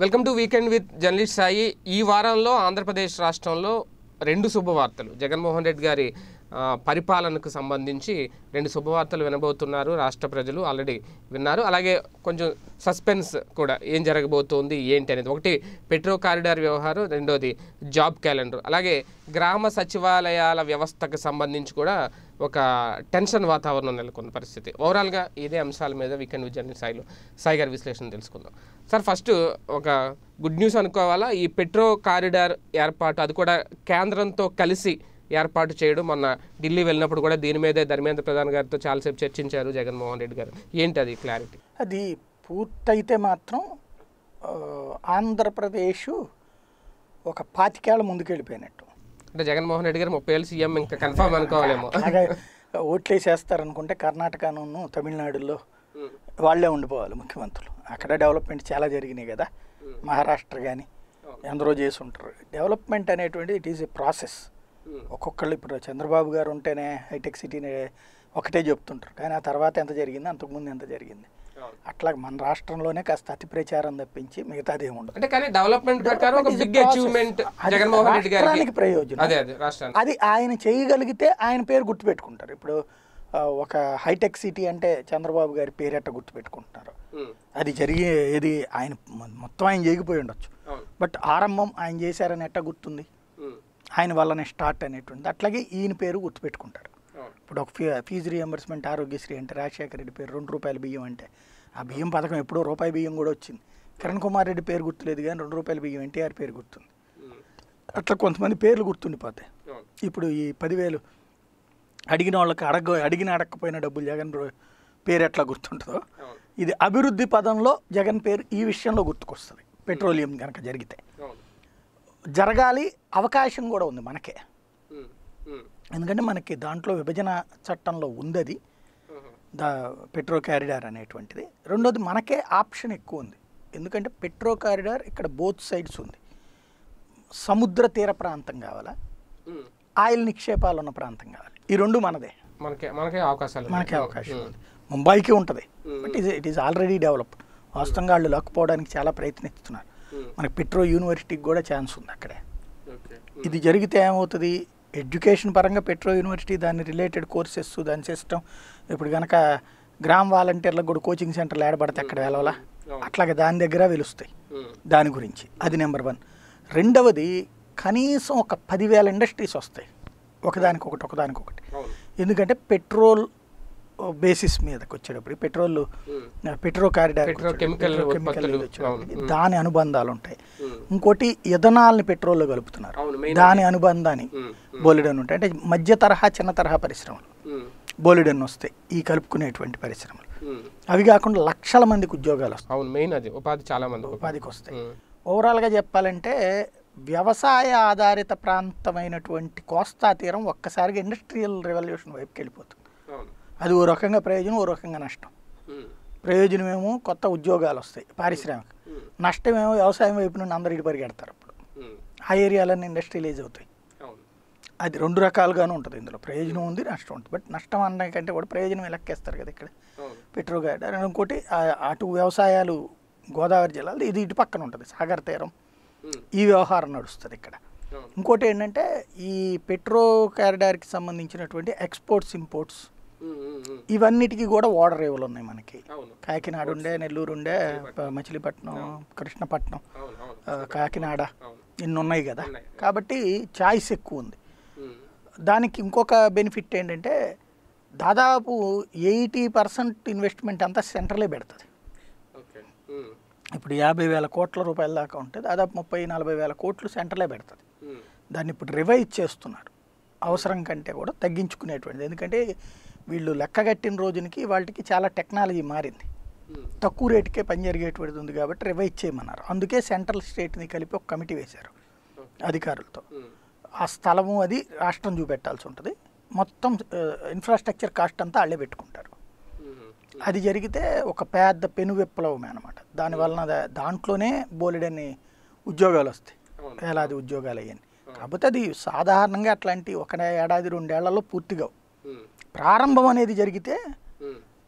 Welcome to weekend with journalist Sai ఈ వారంలో ఆంధ్రప్రదేశ్ రాష్ట్రంలో రెండు శుభవార్తలు జగన్మోహన్ రెడ్డి గారి ఆ, పరిపాలనకు సంబంధించి రెండు శుభవార్తలు వినబోతున్నారు రాష్ట్ర ప్రజలు ఆల్రెడీ విన్నారు అలాగే కొంచెం సస్పెన్స్ కూడా ఏం జరగబోతోంది ఏంటి అనేది ఒకటి పెట్రో కారిడార్ వ్యవహారం రెండోది జాబ్ క్యాలెండర్ అలాగే గ్రామ సచివాలయాల వ్యవస్థకు సంబంధించి కూడా ఒక టెన్షన్ వాతావరణం నెలకొన్న పరిస్థితి ఓవరాల్గా ఇదే అంశాల మీద వీకెండ్ విత్ జర్నలిస్ట్ సాయిలో సాయి గారి విశ్లేషణ తెలుసుకుందాం సార్ ఫస్ట్ ఒక గుడ్ న్యూస్ అనుకోవాలా ఈ పెట్రో కారిడార్ ఏర్పాటు అది కూడా కేంద్రంతో కలిసి ఏర్పాటు చేయడం మొన్న ఢిల్లీ వెళ్ళినప్పుడు కూడా దీని మీదే ధర్మేంద్ర ప్రధాన్ గారితో చాలాసేపు చర్చించారు జగన్మోహన్ రెడ్డి గారు ఏంటి అది క్లారిటీ అది పూర్తయితే మాత్రం ఆ, ఆంధ్రప్రదేశ్ ఒక పాతికేళ్ల ముందుకు వెళ్ళిపోయినట్టు అంటే జగన్మోహన్ రెడ్డి గారు ముప్పై ఏళ్ళు సీఎం ఇంకా కన్ఫర్మ్ అనుకోవాలేమో అలాగే ఓట్లేసేస్తారనుకుంటే కర్ణాటకను తమిళనాడులో వాళ్ళే ఉండిపోవాలి ముఖ్యమంత్రులు అక్కడ డెవలప్మెంట్ చాలా జరిగినాయి కదా మహారాష్ట్ర కానీ ఎందరో చేసి ఉంటారు డెవలప్మెంట్ అనేటువంటిది ఇట్ ఈజ్ ఏ ప్రాసెస్ ఒక్కొక్కళ్ళు ఇప్పుడు చంద్రబాబు గారు ఉంటేనే హైటెక్ సిటీని ఒకటే చెప్తుంటారు కానీ ఆ తర్వాత ఎంత జరిగింది అంతకుముందు ఎంత జరిగింది అట్లా మన రాష్ట్రంలోనే కాస్త అతి ప్రచారం తప్పించి మిగతాది ఏమి ఉండదు అంటే కానీ డెవలప్మెంట్ ప్రకారం ఒక Development is a big process. Achievement అది జగన్మోహన్ రెడ్డి రాష్ట్రానికి గారికి ప్రయోజనం అదే అదే రాష్ట్రానికి అది ఆయన చేయగలిగితే ఆయన పేరు గుర్తుపెట్టుకుంటారు ఇప్పుడు ఆ, ఒక హైటెక్ సిటీ అంటే చంద్రబాబు గారి పేరు ఎట్ట గుర్తుపెట్టుకుంటున్నారు ఉమ్, అది జరిగే ఏది ఆయన మొ- మొత్తం ఆయన చేయకపోయి ఉండొచ్చు అవును బట్ ఆరంభం ఆయన చేశారని ఎట్ట గుర్తుంది ఉమ్, ఆయన వల్లనే స్టార్ట్ అనేటువంటి అట్లాగే ఈయన పేరు గుర్తుపెట్టుకుంటారు అవును ఇప్పుడు ఒక ఫీ ఫీజు రియంబర్స్మెంట్ ఆరోగ్యశ్రీ అంటే రాజశేఖర రెడ్డి పేరు రెండు రూపాయల బియ్యం అంటే ఆ బియ్యం పథకం ఎప్పుడో రూపాయి బియ్యం కూడా వచ్చింది కిరణ్ కుమార్ రెడ్డి పేరు గుర్తులేదు కానీ రెండు రూపాయల బియ్యం ఎన్టీఆర్ పేరు గుర్తుంది ఉమ్, అట్లా కొంతమంది పేర్లు గుర్తుండిపోతాయి అవును ఇప్పుడు ఈ పదివేలు అడిగిన వాళ్ళకి అడగ అడిగిన అడగకపోయిన డబ్బులు జగన్ రో- పేరు ఎట్లా గుర్తుంటుందో అవును ఇది అభివృద్ధి పదంలో జగన్ పేరు ఈ విషయంలో గుర్తుకొస్తుంది పెట్రోలియం కనుక జరిగితే అవును జరగాలి అవకాశం కూడా ఉంది మనకే ఉమ్, ఉమ్, ఎందుకంటే మనకి దాంట్లో విభజన చట్టంలో ఉంది అది ఉహు, దా పెట్రో కారిడార్ అనేటువంటిది రెండోది మనకే ఆప్షన్ ఎక్కువ ఉంది ఎందుకంటే పెట్రో కారిడార్ ఇక్కడ బోత్ సైడ్స్ ఉంది సముద్ర తీర ప్రాంతం కావాలా ఉమ్. ఆయిల్ నిక్షేపాలు ఉన్న ప్రాంతం కావాలి ఈ రెండు మనదే మనకే మనకే అవకాశాలు ఉన్నాయి. మనకే అవకాశం ఉంది ముంబైకి ఉంటుంది Mm. బట్ ఇది ఇట్ ఈస్ ఆల్రెడీ డెవలప్ వాస్తవంగా వాళ్ళు లక్కపోవడానికి చాలా ప్రయత్నిస్తున్నారు ఉమ్, మనకి పెట్రో యూనివర్సిటీకి కూడా ఛాన్స్ ఉంది అక్కడే ఓకే ఇది జరిగితే ఏమవుతుంది ఎడ్యుకేషన్ పరంగా పెట్రో యూనివర్సిటీ దాని రిలేటెడ్ కోర్సెస్ దాని సిస్టమ్ ఇప్పుడు కనుక గ్రామ వాలంటీర్లకు కూడా కోచింగ్ సెంటర్లు ఏడబడితే అక్కడ వెళ్ళాలా అట్లాగే దాని దగ్గర వెలుస్తాయి ఉమ్, దాని గురించి అది నెంబర్ వన్ రెండవది కనీసం ఒక పదివేల ఇండస్ట్రీస్ వస్తాయి ఒకదానికొకటి ఒకదానికొకటి అవును ఎందుకంటే పెట్రోల్ బేసిస్ మీదకి వచ్చేటప్పుడు petrol um, petro corridor petrochemical ఉత్పత్తులు, అవును. దాని అనుబంధాలు ఉంటాయి ఉమ్, ఇంకోటి ఇథనాల్ని పెట్రోల్లో కలుపుతున్నారు అవును మెయిన్ దాని అనుబంధాన్ని ఉమ్, బోలెడన్ ఉంటాయి అంటే మధ్య తరహా చిన్న తరహా పరిశ్రమలు ఉమ్, బోలెడన్ వస్తాయి ఈ కలుపుకునేటువంటి పరిశ్రమలు ఉమ్. అవి కాకుండా లక్షల మందికి ఉద్యోగాలు వస్తాయి అవును మెయిన్ అది ఉపాధి చాలా మంది ఉపాధికి వస్తాయి ఉమ్, ఓవరాల్గా చెప్పాలంటే వ్యవసాయ ఆధారిత ప్రాంతమైనటువంటి కోస్తా తీరం ఒక్కసారిగా ఇండస్ట్రియల్ రెవల్యూషన్ వైపుకి వెళ్ళిపోతుంది అవును అది ఓ రకంగా ప్రయోజనం ఓ రకంగా నష్టం ఉమ్, ప్రయోజనమేమో కొత్త ఉద్యోగాలు వస్తాయి పారిశ్రామిక ఉమ్, నష్టమేమో వ్యవసాయం వైపు నుండి అందరు ఇటు పరిగెడతారు అప్పుడు ఉమ్, ఆ ఏరియాలన్నీ ఇండస్ట్రియలైజ్ అవుతాయి అవును అది రెండు రకాలుగానే ఉంటుంది ఇందులో ప్రయోజనం ఉంది నష్టం ఉంటుంది బట్ నష్టం అన్న కంటే కూడా ప్రయోజనం లెక్కేస్తారు కదా ఇక్కడ అవును పెట్రో గార్డెన్ ఇంకోటి ఆ- అటు వ్యవసాయాలు గోదావరి జిల్లాలో ఇది ఇటు పక్కన ఉంటుంది సాగర్ తీరం ఉమ్, ఈ వ్యవహారం నడుస్తుంది ఇక్కడ అవును ఇంకోటి ఏంటంటే ఈ పెట్రో కారిడార్కి సంబంధించినటువంటి ఎక్స్పోర్ట్స్ ఇంపోర్ట్స్ ఉమ్, ఉమ్, ఉమ్, ఇవన్నిటికీ కూడా ఓడర్ రేవులు ఉన్నాయి మనకి అవును కాకినాడ ఉండే నెల్లూరు ఉండే ప- మచిలీపట్నం కృష్ణపట్నం అవును అవును ఆ, కాకినాడ అవును ఇన్ని ఉన్నాయి కదా ఉన్నాయి. కాబట్టి చాయిస్ ఎక్కువ ఉంది ఉమ్, దానికి ఇంకొక బెనిఫిట్ ఏంటంటే దాదాపు ఎయిటీ పర్సెంట్ ఇన్వెస్ట్మెంట్ అంతా సెంట్రలే పెడుతుంది ఓకే ఉమ్, ఇప్పుడు యాభై వేల కోట్ల రూపాయల దాకా ఉంటే దాదాపు ముప్పై నలభై వేల కోట్లు సెంట్రలే పెడుతుంది ఉమ్, దాన్ని ఇప్పుడు రివైజ్ చేస్తున్నారు అవసరం కంటే కూడా తగ్గించుకునేటువంటిది ఎందుకంటే వీళ్ళు లెక్కగట్టిన రోజునికి వాళ్ళకి చాలా టెక్నాలజీ మారింది ఉమ్, తక్కువ రేటుకే పని జరిగేటువంటిది ఉంది కాబట్టి రివైజ్ చేయమన్నారు అందుకే సెంట్రల్ స్టేట్ని కలిపి ఒక కమిటీ వేశారు అధికారులతో ఉమ్, ఆ స్థలము అది రాష్ట్రం చూపెట్టాల్సి ఉంటుంది మొత్తం ఇన్ఫ్రాస్ట్రక్చర్ కాస్ట్ అంతా వాళ్ళే పెట్టుకుంటారు ఉమ్, అది జరిగితే ఒక పెద్ద పెను విప్లవమే అనమాట దానివలన దా- దాంట్లోనే బోలెడన్ని ఉద్యోగాలు వస్తాయి అవును. వేలాది ఉద్యోగాలు అయ్యాయి కాకపోతే అది సాధారణంగా అట్లాంటి ఒక ఏడాది రెండేళ్లలో పూర్తిగా ఉమ్, ప్రారంభం అనేది జరిగితే ఉమ్,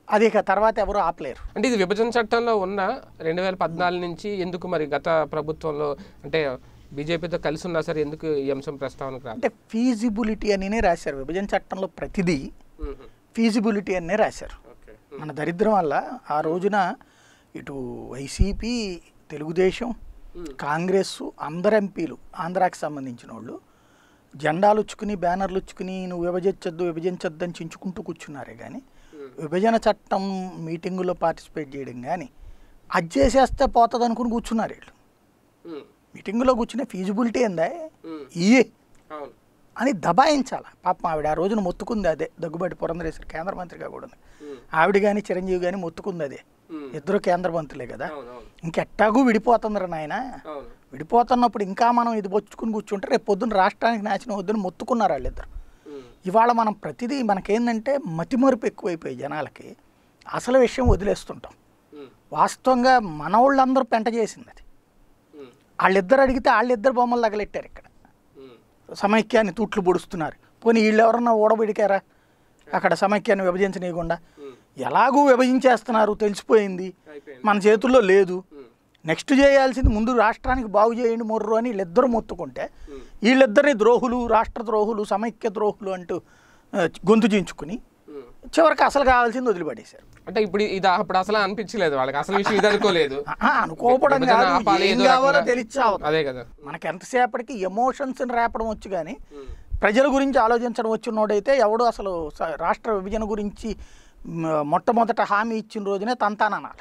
అది ఇక తర్వాత ఎవరు ఆపలేరు అంటే ఇది విభజన చట్టంలో ఉన్న రెండు వేల పద్నాలుగు నుంచి ఎందుకు మరి గత ప్రభుత్వంలో అంటే బీజేపీతో కలిసి ఉన్నా సరే ఎందుకు ఈ అంశం ప్రస్తావనకు రాదు అంటే ఫీజిబిలిటీ అనినే రాశారు విభజన చట్టంలో ప్రతిదీ ఫీజిబిలిటీ అనే రాశారు ఓకే మన దరిద్రం వల్ల ఆ రోజున ఇటు వైసీపీ తెలుగుదేశం కాంగ్రెస్ అందరు ఎంపీలు ఆంధ్రాకి సంబంధించిన వాళ్ళు జెండాలు ఉచ్చుకుని బ్యానర్లు ఉచ్చుకుని నువ్వు విభజించొద్దు విభజించొద్దు అని చించుకుంటూ కూర్చున్నారే కానీ విభజన చట్టం మీటింగులో పార్టిసిపేట్ చేయడం కానీ అది చేసేస్తే పోతుంది అనుకుని కూర్చున్నారు వీళ్ళు మీటింగులో కూర్చునే ఫీజిబిలిటీ ఏందా ఇయే అవును అని దబాయించాలి పాపం ఆవిడ ఆ రోజున మొత్తుకుంది అదే దగ్గుబాటి పురంధరేశ్వరి కేంద్ర మంత్రిగా కూడా ఉంది ఆవిడ కానీ చిరంజీవి కానీ మొత్తుకుంది అదే ఇద్దరు కేంద్ర మంత్రులే కదా అవును అవును ఇంకెట్టాಗೂ విడిపోతుందిరా నాయన అవును విడిపోతున్నప్పుడు ఇంకా మనం ఇది బొచ్చుకుని కూర్చుంటే రేపు పొద్దున్న రాష్ట్రానికి నాశనం వద్దని మొత్తుకున్నారు వాళ్ళిద్దరు ఇవాళ మనం ప్రతిదీ మనకేందంటే మతిమరుపు ఎక్కువైపోయి జనాలకి అసలు విషయం వదిలేస్తుంటాం వాస్తవంగా మన వాళ్ళందరూ పెంట చేసింది అది వాళ్ళిద్దరు అడిగితే వాళ్ళిద్దరు బొమ్మలు తగలెట్టారు ఇక్కడ సమైక్యాన్ని తూట్లు పొడుస్తున్నారు పోనీ వీళ్ళు ఎవరన్నా ఓడబెడికారా అక్కడ సమైక్యాన్ని విభజించనీయకుండా ఎలాగూ విభజించేస్తున్నారు తెలిసిపోయింది అయిపోయింది మన చేతుల్లో లేదు నెక్స్ట్ చేయాల్సింది ముందు రాష్ట్రానికి బాగు చేయండి మొర్రు అని వీళ్ళిద్దరూ మొత్తుకుంటే వీళ్ళిద్దరిని ద్రోహులు రాష్ట్ర ద్రోహులు సమైక్య ద్రోహులు అంటూ ఆ, గొంతు చించుకుని చివరికి అసలు కావాల్సింది వదిలిపడేశారు అంటే ఇప్పుడు ఇది అప్పుడు అసలు అనిపించలేదు వాళ్ళకి అసలు విషయం ఇది అనుకోలేదు ఆహా, అనుకోవడం విభజన కాదు ఆపాలి, ఏం ఏదో కావాలో రకంగా. తెలిచావు అదే కదా మనకి ఎంతసేపటికి ఎమోషన్స్ని రేపడం వచ్చు కానీ ప్రజల గురించి ఆలోచించడం వచ్చినోడైతే ఎవడు అసలు స- రాష్ట్ర విభజన గురించి మ- మొట్టమొదట హామీ ఇచ్చిన రోజునే తంతాననాల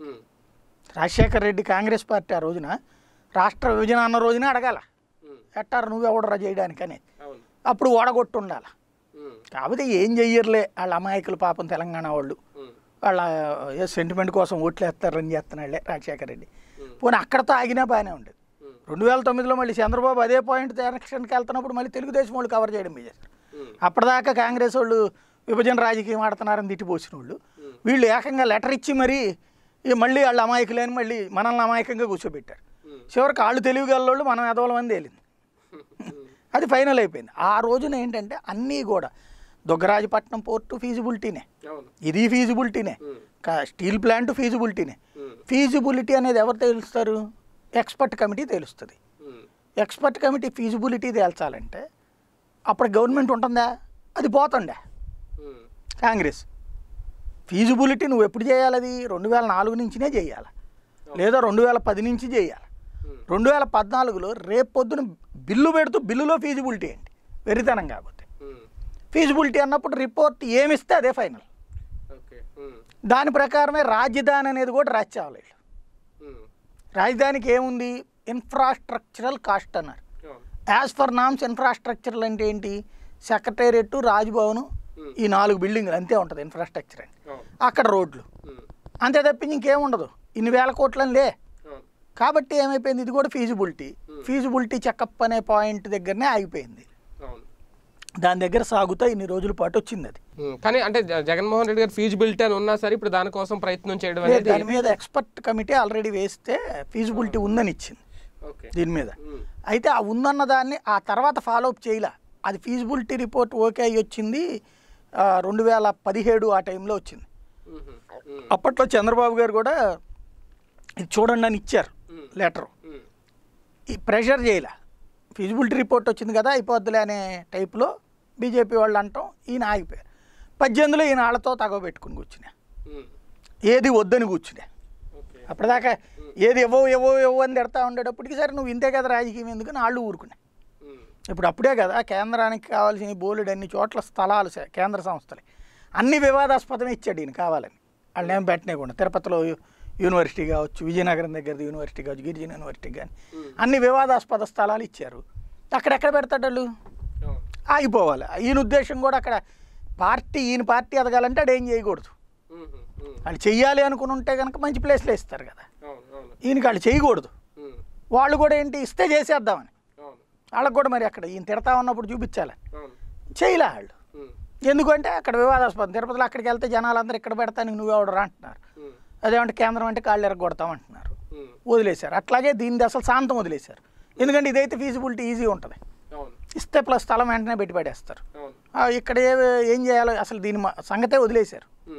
రాజశేఖర రెడ్డి కాంగ్రెస్ పార్టీ ఆ రోజున రాష్ట్ర విభజన అన్న రోజునే అడగాల ఎట్టారు నువ్వెవడరా చేయడానికి అనేది అవును అప్పుడు ఓడగొట్టు ఉండాలి కాకపోతే ఏం చెయ్యర్లే వాళ్ళ అమాయకులు పాపం తెలంగాణ వాళ్ళు వాళ్ళ ఏ సెంటిమెంట్ కోసం ఓట్లు వేస్తారని చేస్తున్నాళ్లే రాజశేఖర రెడ్డి పోనీ అక్కడతో ఆగినా బాగానే ఉండేది రెండు వేల తొమ్మిదిలో మళ్ళీ చంద్రబాబు అదే పాయింట్ ఎలక్షన్కి వెళ్తున్నప్పుడు మళ్ళీ తెలుగుదేశం వాళ్ళు కవర్ చేయడం చేశారు అప్పటిదాకా కాంగ్రెస్ వాళ్ళు విభజన రాజకీయం ఆడుతున్నారని తిట్టిపోసిన వాళ్ళు వీళ్ళు ఏకంగా లెటర్ ఇచ్చి మరీ ఇక మళ్ళీ వాళ్ళ అమాయకులేని మళ్ళీ మనల్ని అమాయకంగా కూర్చోబెట్టారు చివరికి వాళ్ళు తెలివిగల్లోళ్ళు మనం ఎదవల మంది తేలింది అది ఫైనల్ అయిపోయింది ఆ రోజున ఏంటంటే అన్నీ కూడా దుగ్గరాజపట్నం పోర్టు ఫీజిబిలిటీనే అవును ఇది ఫీజిబిలిటీనే కా- స్టీల్ ప్లాంట్ ఫీజిబిలిటీనే ఫీజిబిలిటీ అనేది ఎవరు తెలుస్తారు ఎక్స్పర్ట్ కమిటీ తెలుస్తుంది ఎక్స్పర్ట్ కమిటీ ఫీజిబిలిటీ తేల్చాలంటే అప్పుడు గవర్నమెంట్ ఉంటుందా అది పోతుండే కాంగ్రెస్ ఫీజిబిలిటీ నువ్వు ఎప్పుడు చేయాలి అది రెండు వేల నాలుగు నుంచినే చేయాలి లేదా రెండు వేల పది నుంచి చేయాలి రెండు వేల పద్నాలుగులో రేపు పొద్దున బిల్లు పెడుతూ బిల్లులో ఫీజిబిలిటీ ఏంటి వెరితనం కాకపోతే ఫీజిబిలిటీ అన్నప్పుడు రిపోర్ట్ ఏమిస్తే అదే ఫైనల్ ఓకే దాని ప్రకారమే రాజధాని అనేది కూడా రాజ్యావాలి వీళ్ళు. రాజధానికి ఏముంది ఇన్ఫ్రాస్ట్రక్చరల్ కాస్ట్ అన్నారు యాజ్ ఫర్ నామ్స్ ఇన్ఫ్రాస్ట్రక్చరల్ అంటే ఏంటి సెక్రటేరియట్ రాజ్భవన్ ఈ నాలుగు బిల్డింగ్లు అంతే ఉంటుంది ఇన్ఫ్రాస్ట్రక్చర్ అని అక్కడ రోడ్లు అంతే తప్పించి ఇంకేం ఉండదు ఇన్ని వేల కోట్లని లే కాబట్టి ఏమైపోయింది ఇది కూడా ఫీజిబిలిటీ ఫీజిబిలిటీ చెకప్ అనే పాయింట్ దగ్గరనే ఆగిపోయింది అవును దాని దగ్గర సాగుతా ఇన్ని రోజుల పాటు వచ్చింది అది ఉమ్, కానీ అంటే జ- జగన్మోహన్ రెడ్డి గారు ఫీజిబిలిటీ అని ఉన్నా సరే ఇప్పుడు దానికోసం ప్రయత్నం చేయడం లేదు, అనేది దాని మీద ఎక్స్పర్ట్ కమిటీ ఆల్రెడీ వేస్తే ఫీజిబిలిటీ ఉందని ఇచ్చింది ఓకే దీని మీద ఉమ్, అయితే ఆ ఉందన్న దాన్ని ఆ తర్వాత ఫాలో అప్ చేయలే అది ఫీజిబిలిటీ రిపోర్ట్ ఓకే అయ్యి వచ్చింది ఆ, రెండు వేల పదిహేడు ఆ టైంలో వచ్చింది ఉమ్, ఉమ్, అప్పట్లో చంద్రబాబు గారు కూడా ఇది చూడండి అని ఇచ్చారు లెటరు ఉమ్, ఈ ప్రెషర్ చేయలే ఫీజిబిలిటీ రిపోర్ట్ వచ్చింది కదా అయిపోద్దులే అనే టైప్లో బీజేపీ వాళ్ళు అంటాం ఈయన ఆగిపోయారు పద్దెనిమిదిలో ఈయన వాళ్ళతో తగవబెట్టుకుని కూర్చున్నా ఉమ్, ఏది వద్దని కూర్చున్నా ఓకే అప్పటిదాకా ఏది ఇవ్వవు ఇవ్వవు ఇవ్వవు అని తిడతా ఉండేటప్పటికి సరే నువ్వు ఇంతే కదా రాజకీయం ఎందుకని వాళ్ళు ఊరుకునే ఉమ్, ఇప్పుడు అప్పుడే కదా కేంద్రానికి కావాల్సిన బోలెడు అన్ని చోట్ల స్థలాలు సే- కేంద్ర సంస్థలే అన్ని వివాదాస్పదమే ఇచ్చాడు ఈయన కావాలని వాళ్ళు ఏం పెట్టనేకుండా తిరుపతిలో యు- యూనివర్సిటీ కావచ్చు విజయనగరం దగ్గరది యూనివర్సిటీ కావచ్చు గిరిజన యూనివర్సిటీ కానీ అన్ని వివాదాస్పద స్థలాలు ఇచ్చారు అక్కడెక్కడ పెడతాడు వాళ్ళు అవును ఆగిపోవాలి ఈయన ఉద్దేశం కూడా అక్కడ పార్టీ ఈయన పార్టీ ఎదగాలంటే ఆడు ఏం చేయకూడదు ఉమ్, ఉమ్, వాళ్ళు చెయ్యాలి అనుకుని ఉంటే కనుక మంచి ప్లేస్లో ఇస్తారు కదా అవును అవును ఈయనకి వాళ్ళు చేయకూడదు ఉమ్, వాళ్ళు కూడా ఏంటి ఇస్తే చేసేద్దామని అవును వాళ్ళకి కూడా మరి అక్కడ ఈయన తిడతా ఉన్నప్పుడు చూపించాలి అవును చేయలే వాళ్ళు ఉమ్, ఎందుకంటే అక్కడ వివాదాస్పదం తిరుపతిలో అక్కడికి వెళ్తే జనాలందరూ ఇక్కడ పెడతానికి నువ్వెవడరా అంటున్నారు ఉమ్, అదేమంటే కేంద్రం అంటే కాళ్ళు ఎరగొడతాం అంటున్నారు ఉమ్, వదిలేశారు అట్లాగే దీన్ని అసలు శాంతం వదిలేశారు ఎందుకంటే ఇదైతే ఫీజిబిలిటీ ఈజీ ఉంటుంది అవును ఇస్తే ప్లస్ స్థలం వెంటనే పెట్టి పడేస్తారు అవును ఆ, ఇక్కడ ఏ ఏం చేయాలో అసలు దీని మ- సంగతే వదిలేశారు ఉమ్,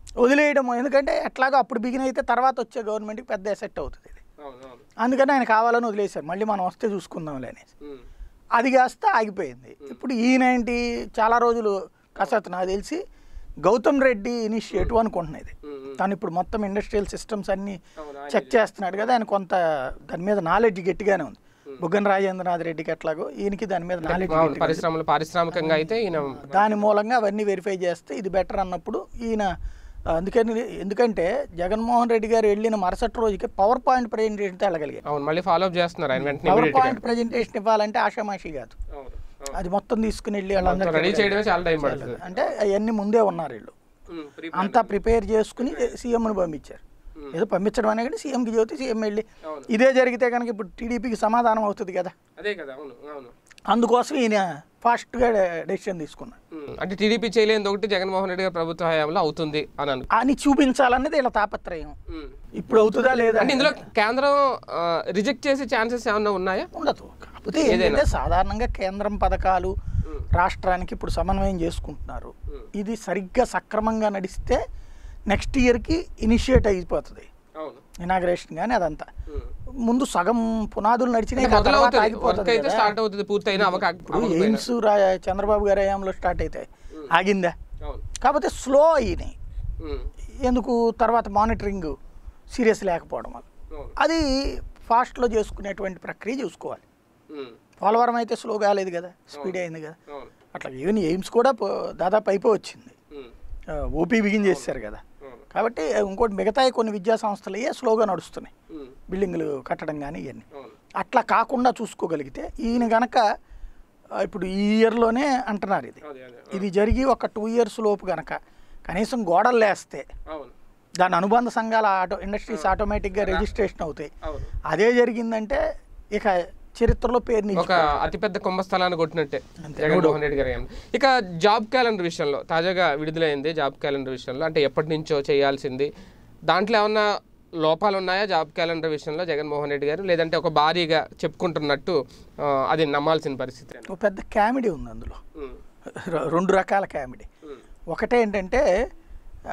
వదిలేయడం ఎందుకంటే ఎట్లాగో అప్పుడు బిగిన్ అయితే తర్వాత వచ్చే గవర్నమెంట్కి పెద్ద ఎసెట్ అవుతుంది ఇది అవును అవును అందుకని ఆయన కావాలని వదిలేశారు మళ్ళీ మనం వస్తే చూసుకుందాంలే అనేసి ఉమ్, అది కాస్త ఆగిపోయింది ఇప్పుడు ఈయన ఏంటి చాలా రోజులు కసరత్తు నాకు తెలిసి గౌతమ్ రెడ్డి ఇనిషియేటివ్ అనుకుంటున్నది ఉమ్, ఉమ్. తను ఇప్పుడు మొత్తం ఇండస్ట్రియల్ సిస్టమ్స్ అన్ని అవును, ఆయన చెక్ చేస్తున్నాడు కదా ఆయన కొంత దాని మీద నాలెడ్జ్ గట్టిగానే ఉంది బుగ్గన రాజేంద్రనాథ్ రెడ్డికి ఎట్లాగో ఈయనకి దాని మీద నాలెడ్జ్ అవును, పరిశ్రమలు పారిశ్రామికంగా అయితే ఈయన దాని మూలంగా అవన్నీ వెరిఫై చేస్తే ఇది బెటర్ అన్నప్పుడు ఈయన అందుకని ఎందుకంటే జగన్మోహన్ రెడ్డి గారు వెళ్ళిన మరుసటి రోజుకి పవర్ పాయింట్ ప్రజెంటేషన్తో వెళ్ళగలిగారు అవును మళ్ళీ ఫాలో అప్ చేస్తున్నారు ఆయన వెంటనే పవర్ immediate గా. పాయింట్ ప్రజెంటేషన్ ఇవ్వాలంటే ఆషామాషి కాదు అవును అవును. అది మొత్తం తీసుకుని వెళ్ళి మొత్తం రెడీ వాళ్ళందరికీ చేయడమే చాలా టైం పడుతుంది అంటే అవన్నీ ముందే ఉన్నారు వీళ్ళు ఉమ్, pre- అంతా ప్రిపేర్ చేసుకుని సీఎంని పంపించారు ఏదో పంపించడం అనే కానీ సీఎంకి చెబితే సీఎం వెళ్ళి అవును. ఇదే జరిగితే కనుక ఇప్పుడు టీడీపీకి సమాధానం అవుతుంది కదా అదే కదా అవును అవును అందుకోసం ఈయన ఫాస్ట్గా డెసిషన్ తీసుకున్నాడు ఉమ్, అంటే టీడీపీ చేయలేనిది ఒకటి జగన్మోహన్ రెడ్డి గారి ప్రభుత్వ హయాంలో అవుతుంది అని అను అని చూపించాలన్నది ఇలా తాపత్రయం ఉమ్. ఇప్పుడు అవుతుందా లేదా అంటే ఇందులో కేంద్రం రిజెక్ట్ చేసే ఛాన్సెస్ ఏమన్నా ఉన్నాయా ఉండదు కాకపోతే ఏంటంటే సాధారణంగా కేంద్రం పథకాలు ఉమ్. రాష్ట్రానికి ఇప్పుడు సమన్వయం చేసుకుంటున్నారు ఉమ్. ఇది సరిగ్గా సక్రమంగా నడిస్తే నెక్స్ట్ ఇయర్కి ఇనిషియేట్ అయిపోతుంది అవును ఇనాగ్రేషన్ కానీ అదంతా ఉమ్. ముందు సగం పునాదులు నడిచినాయి అంటే ఆ తర్వాత మొదలవుతుంది వర్క్ ఆగిపోతుంది అయితే కదా. స్టార్ట్ అవుతుంది పూర్తయినా అవక ఇప్పుడు ఎయిమ్స్ రా చంద్రబాబు గారి హయాంలో స్టార్ట్ అయితే ఆగిందా అవును కాకపోతే స్లో అయినాయి ఉమ్. ఎందుకు తర్వాత మానిటరింగ్ సీరియస్ లేకపోవడం వల్ల అవును అది ఫాస్ట్లో చేసుకునేటువంటి ప్రక్రియ చూసుకోవాలి ఉమ్. పోలవరం అయితే స్లో కాలేదు కదా స్పీడ్ అయింది కదా అవును అట్లా ఈవెన్ ఎయిమ్స్ కూడా పో- దాదాపు అయిపోయి వచ్చింది ఉమ్. ఓపీ బిగిన్ చేశారు కదా అవును కాబట్టి ఇంకోటి మిగతా కొన్ని విద్యా సంస్థలు అయ్యే స్లోగా నడుస్తున్నాయి ఉమ్. బిల్డింగ్లు కట్టడం కానీ ఇవన్నీ అవును అట్లా కాకుండా చూసుకోగలిగితే ఈయన గనక ఆ, ఇప్పుడు ఈ ఇయర్లోనే అంటున్నారు ఇది అదే అదే ఇది జరిగి ఒక టూ ఇయర్స్ లోపు గనక కనీసం గోడలు లేస్తే అవును దాని అనుబంధ సంఘాల ఆటో ఇండస్ట్రీస్ ఆటోమేటిక్గా రిజిస్ట్రేషన్ అవుతాయి అవును అదే జరిగిందంటే ఇక చరిత్రలో పేరు ఒక నిలిచి అతిపెద్ద కుంభస్థలాన్ని కొట్టినట్టే జగన్మోహన్ రెడ్డి గారి హయాంలో. ఇక జాబ్ క్యాలెండర్ విషయంలో తాజాగా విడుదలైంది జాబ్ క్యాలెండర్ విషయంలో అంటే ఎప్పటి నుంచో చేయాల్సింది దాంట్లో ఏమన్నా లోపాలు ఉన్నాయా జాబ్ క్యాలెండర్ విషయంలో జగన్మోహన్ రెడ్డి గారు లేదంటే ఒక భారీగా చెప్పుకుంటున్నట్టు ఆ, అది నమ్మాల్సిన పరిస్థితి ఒక పెద్ద కామెడీ ఉంది అందులో ఉమ్, రె- రెండు రకాల కామెడీ ఉమ్, ఒకటే ఏంటంటే ఆ,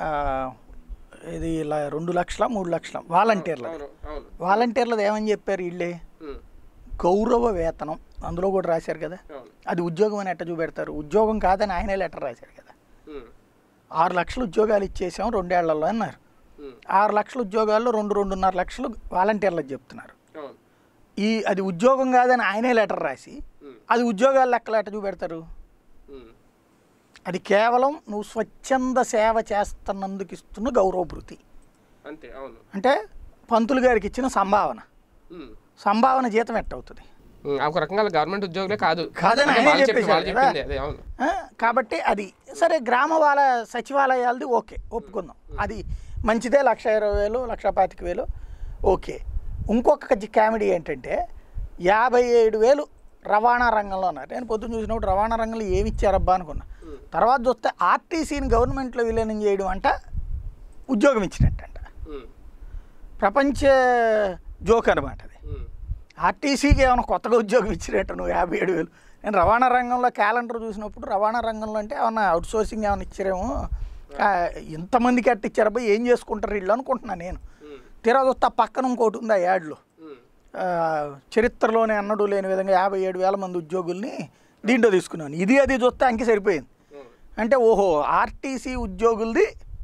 ఇది ఇలా రెండు లక్షల మూడు లక్షల వాలంటీర్లది అవును అవును వాలంటీర్లది ఏమని చెప్పారు వీళ్ళే ఉమ్, గౌరవ వేతనం అందులో కూడా రాశారు కదా అవును అది ఉద్యోగం అని ఎట్ట చూపెడతారు ఉద్యోగం కాదని ఆయనే లెటర్ రాశారు కదా ఉమ్, ఆరు లక్షలు ఉద్యోగాలు ఇచ్చేసాం రెండేళ్లలో అన్నారు ఉమ్, ఆరు లక్షల ఉద్యోగాల్లో రెండు రెండున్నర లక్షలు వాలంటీర్లకు చెప్తున్నారు అవును ఈ అది ఉద్యోగం కాదని ఆయనే లెటర్ రాసి ఉమ్, అది ఉద్యోగాలు లెక్కలు ఎట్ట చూపెడతారు ఉమ్, అది కేవలం నువ్వు స్వచ్ఛంద సేవ చేస్తున్నందుకు ఇస్తున్న గౌరవభృతి అంతే అవును అంటే పంతులు గారికి ఇచ్చిన సంభావన ఉమ్, సంభావన జీతం ఎట్టవుతుంది ఉమ్, ఒక రకంగా గవర్నమెంట్ ఉద్యోగులే కాదు కాదని అంటే ఆయనే వాళ్ళు చెప్పి- చెప్పేశారు వాళ్ళు కదా. చెప్పింది అదే అవును ఆ, కాబట్టి అది సరే గ్రామ వాళ్ళ సచివాలయాలది ఓకే ఒప్పుకుందాం అది మంచిదే లక్ష ఇరవై వేలు లక్ష పాతిక వేలు ఓకే ఇంకొక జి- కామెడీ ఏంటంటే యాభై ఏడు వేలు రవాణా రంగంలో ఉన్నారు నేను పొద్దున్న చూసినప్పుడు రవాణా రంగంలో ఏమి ఇచ్చారబ్బా అనుకున్నా ఉమ్, తర్వాత చూస్తే ఆర్టీసీని గవర్నమెంట్లో విలీనం చేయడం అంట ఉద్యోగం ఇచ్చినట్టంట ఉమ్, ప్రపంచ జోక్ అనమాట అది ఉమ్, ఆర్టీసీకి ఏమైనా కొత్తగా ఉద్యోగం ఇచ్చినట్టు నువ్వు యాభై ఏడు వేలు నేను రవాణా రంగంలో క్యాలెండర్ చూసినప్పుడు రవాణా రంగంలో అంటే ఏమన్నా అవుట్ సోర్సింగ్ ఏమైనా ఇచ్చారేమో ఆ, ఇంతమందికి అట్ట ఇచ్చారబ్బా ఏం చేసుకుంటారు వీళ్ళు అనుకుంటున్నాను నేను ఉమ్, తీరా చూస్తే ఆ పక్కన ఇంకోటి ఉంది ఆ యాడ్లో ఉమ్, ఆ, చరిత్రలోనే అన్నడు లేని విధంగా యాభై ఏడు వేల మంది ఉద్యోగుల్ని దీంట్లో తీసుకున్నాను ఇది అది చూస్తే అంకి సరిపోయింది ఉమ్, అంటే ఓహో ఆర్టీసీ ఉద్యోగులది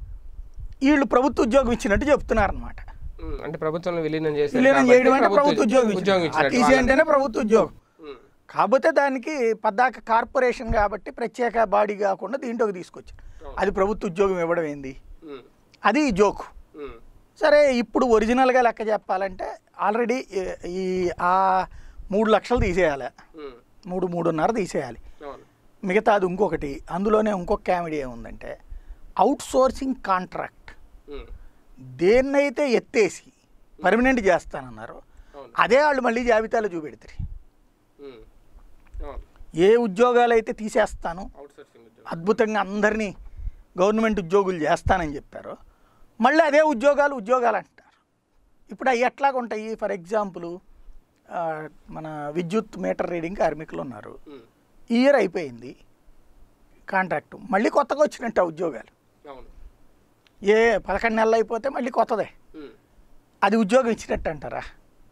వీళ్ళు ప్రభుత్వ ఉద్యోగం ఇచ్చినట్టు చెప్తున్నారు అనమాట ఉమ్, అంటే ప్రభుత్వంలో విలీనం చేశారు విలీనం కాబట్టి చేయడం అంటే ప్రభుత్వ ఉద్యోగం ఉద్యోగం ఇచ్చినట్టు ఆర్టీసీ వాళ్ళని. అంటేనే ప్రభుత్వ ఉద్యోగం ఉమ్, కాకపోతే దానికి పద్దాక కార్పొరేషన్ కాబట్టి ప్రత్యేక బాడీ కాకుండా దీంట్లోకి తీసుకొచ్చారు అది ప్రభుత్వ ఉద్యోగం ఇవ్వడం ఏంది ఉమ్, అది జోకు ఉమ్, సరే ఇప్పుడు ఒరిజినల్గా లెక్క చెప్పాలంటే ఆల్రెడీ ఈ ఆ మూడు లక్షలు తీసేయాలి ఉమ్, మూడు మూడున్నర తీసేయాలి అవును మిగతాది ఇంకొకటి అందులోనే ఇంకొక కామెడీ ఏముందంటే అవుట్ సోర్సింగ్ కాంట్రాక్ట్ ఉమ్, దేన్నైతే ఎత్తేసి పర్మనెంట్ చేస్తానన్నారో అవును అదే వాళ్ళు మళ్ళీ జాబితాలో చూపెడతారు ఉమ్, అవును ఏ ఉద్యోగాలు అయితే తీసేస్తాను అవుట్ సోర్సింగ్ ఉద్యోగం అద్భుతంగా అందరినీ గవర్నమెంట్ ఉద్యోగులు చేస్తానని చెప్పారు మళ్ళీ అదే ఉద్యోగాలు ఉద్యోగాలు అంటున్నారు ఇప్పుడు అవి ఎట్లాగా ఉంటాయి ఫర్ ఎగ్జాంపుల్ మన విద్యుత్ మీటర్ రీడింగ్ కార్మికులు ఉన్నారు ఉమ్, ఈ ఇయర్ అయిపోయింది కాంట్రాక్టు మళ్ళీ కొత్తగా వచ్చినట్టు ఆ ఉద్యోగాలు అవును ఏ పదకొండు నెలలు అయిపోతే మళ్ళీ కొత్తదే ఉమ్. అది ఉద్యోగం ఇచ్చినట్టు అంటారా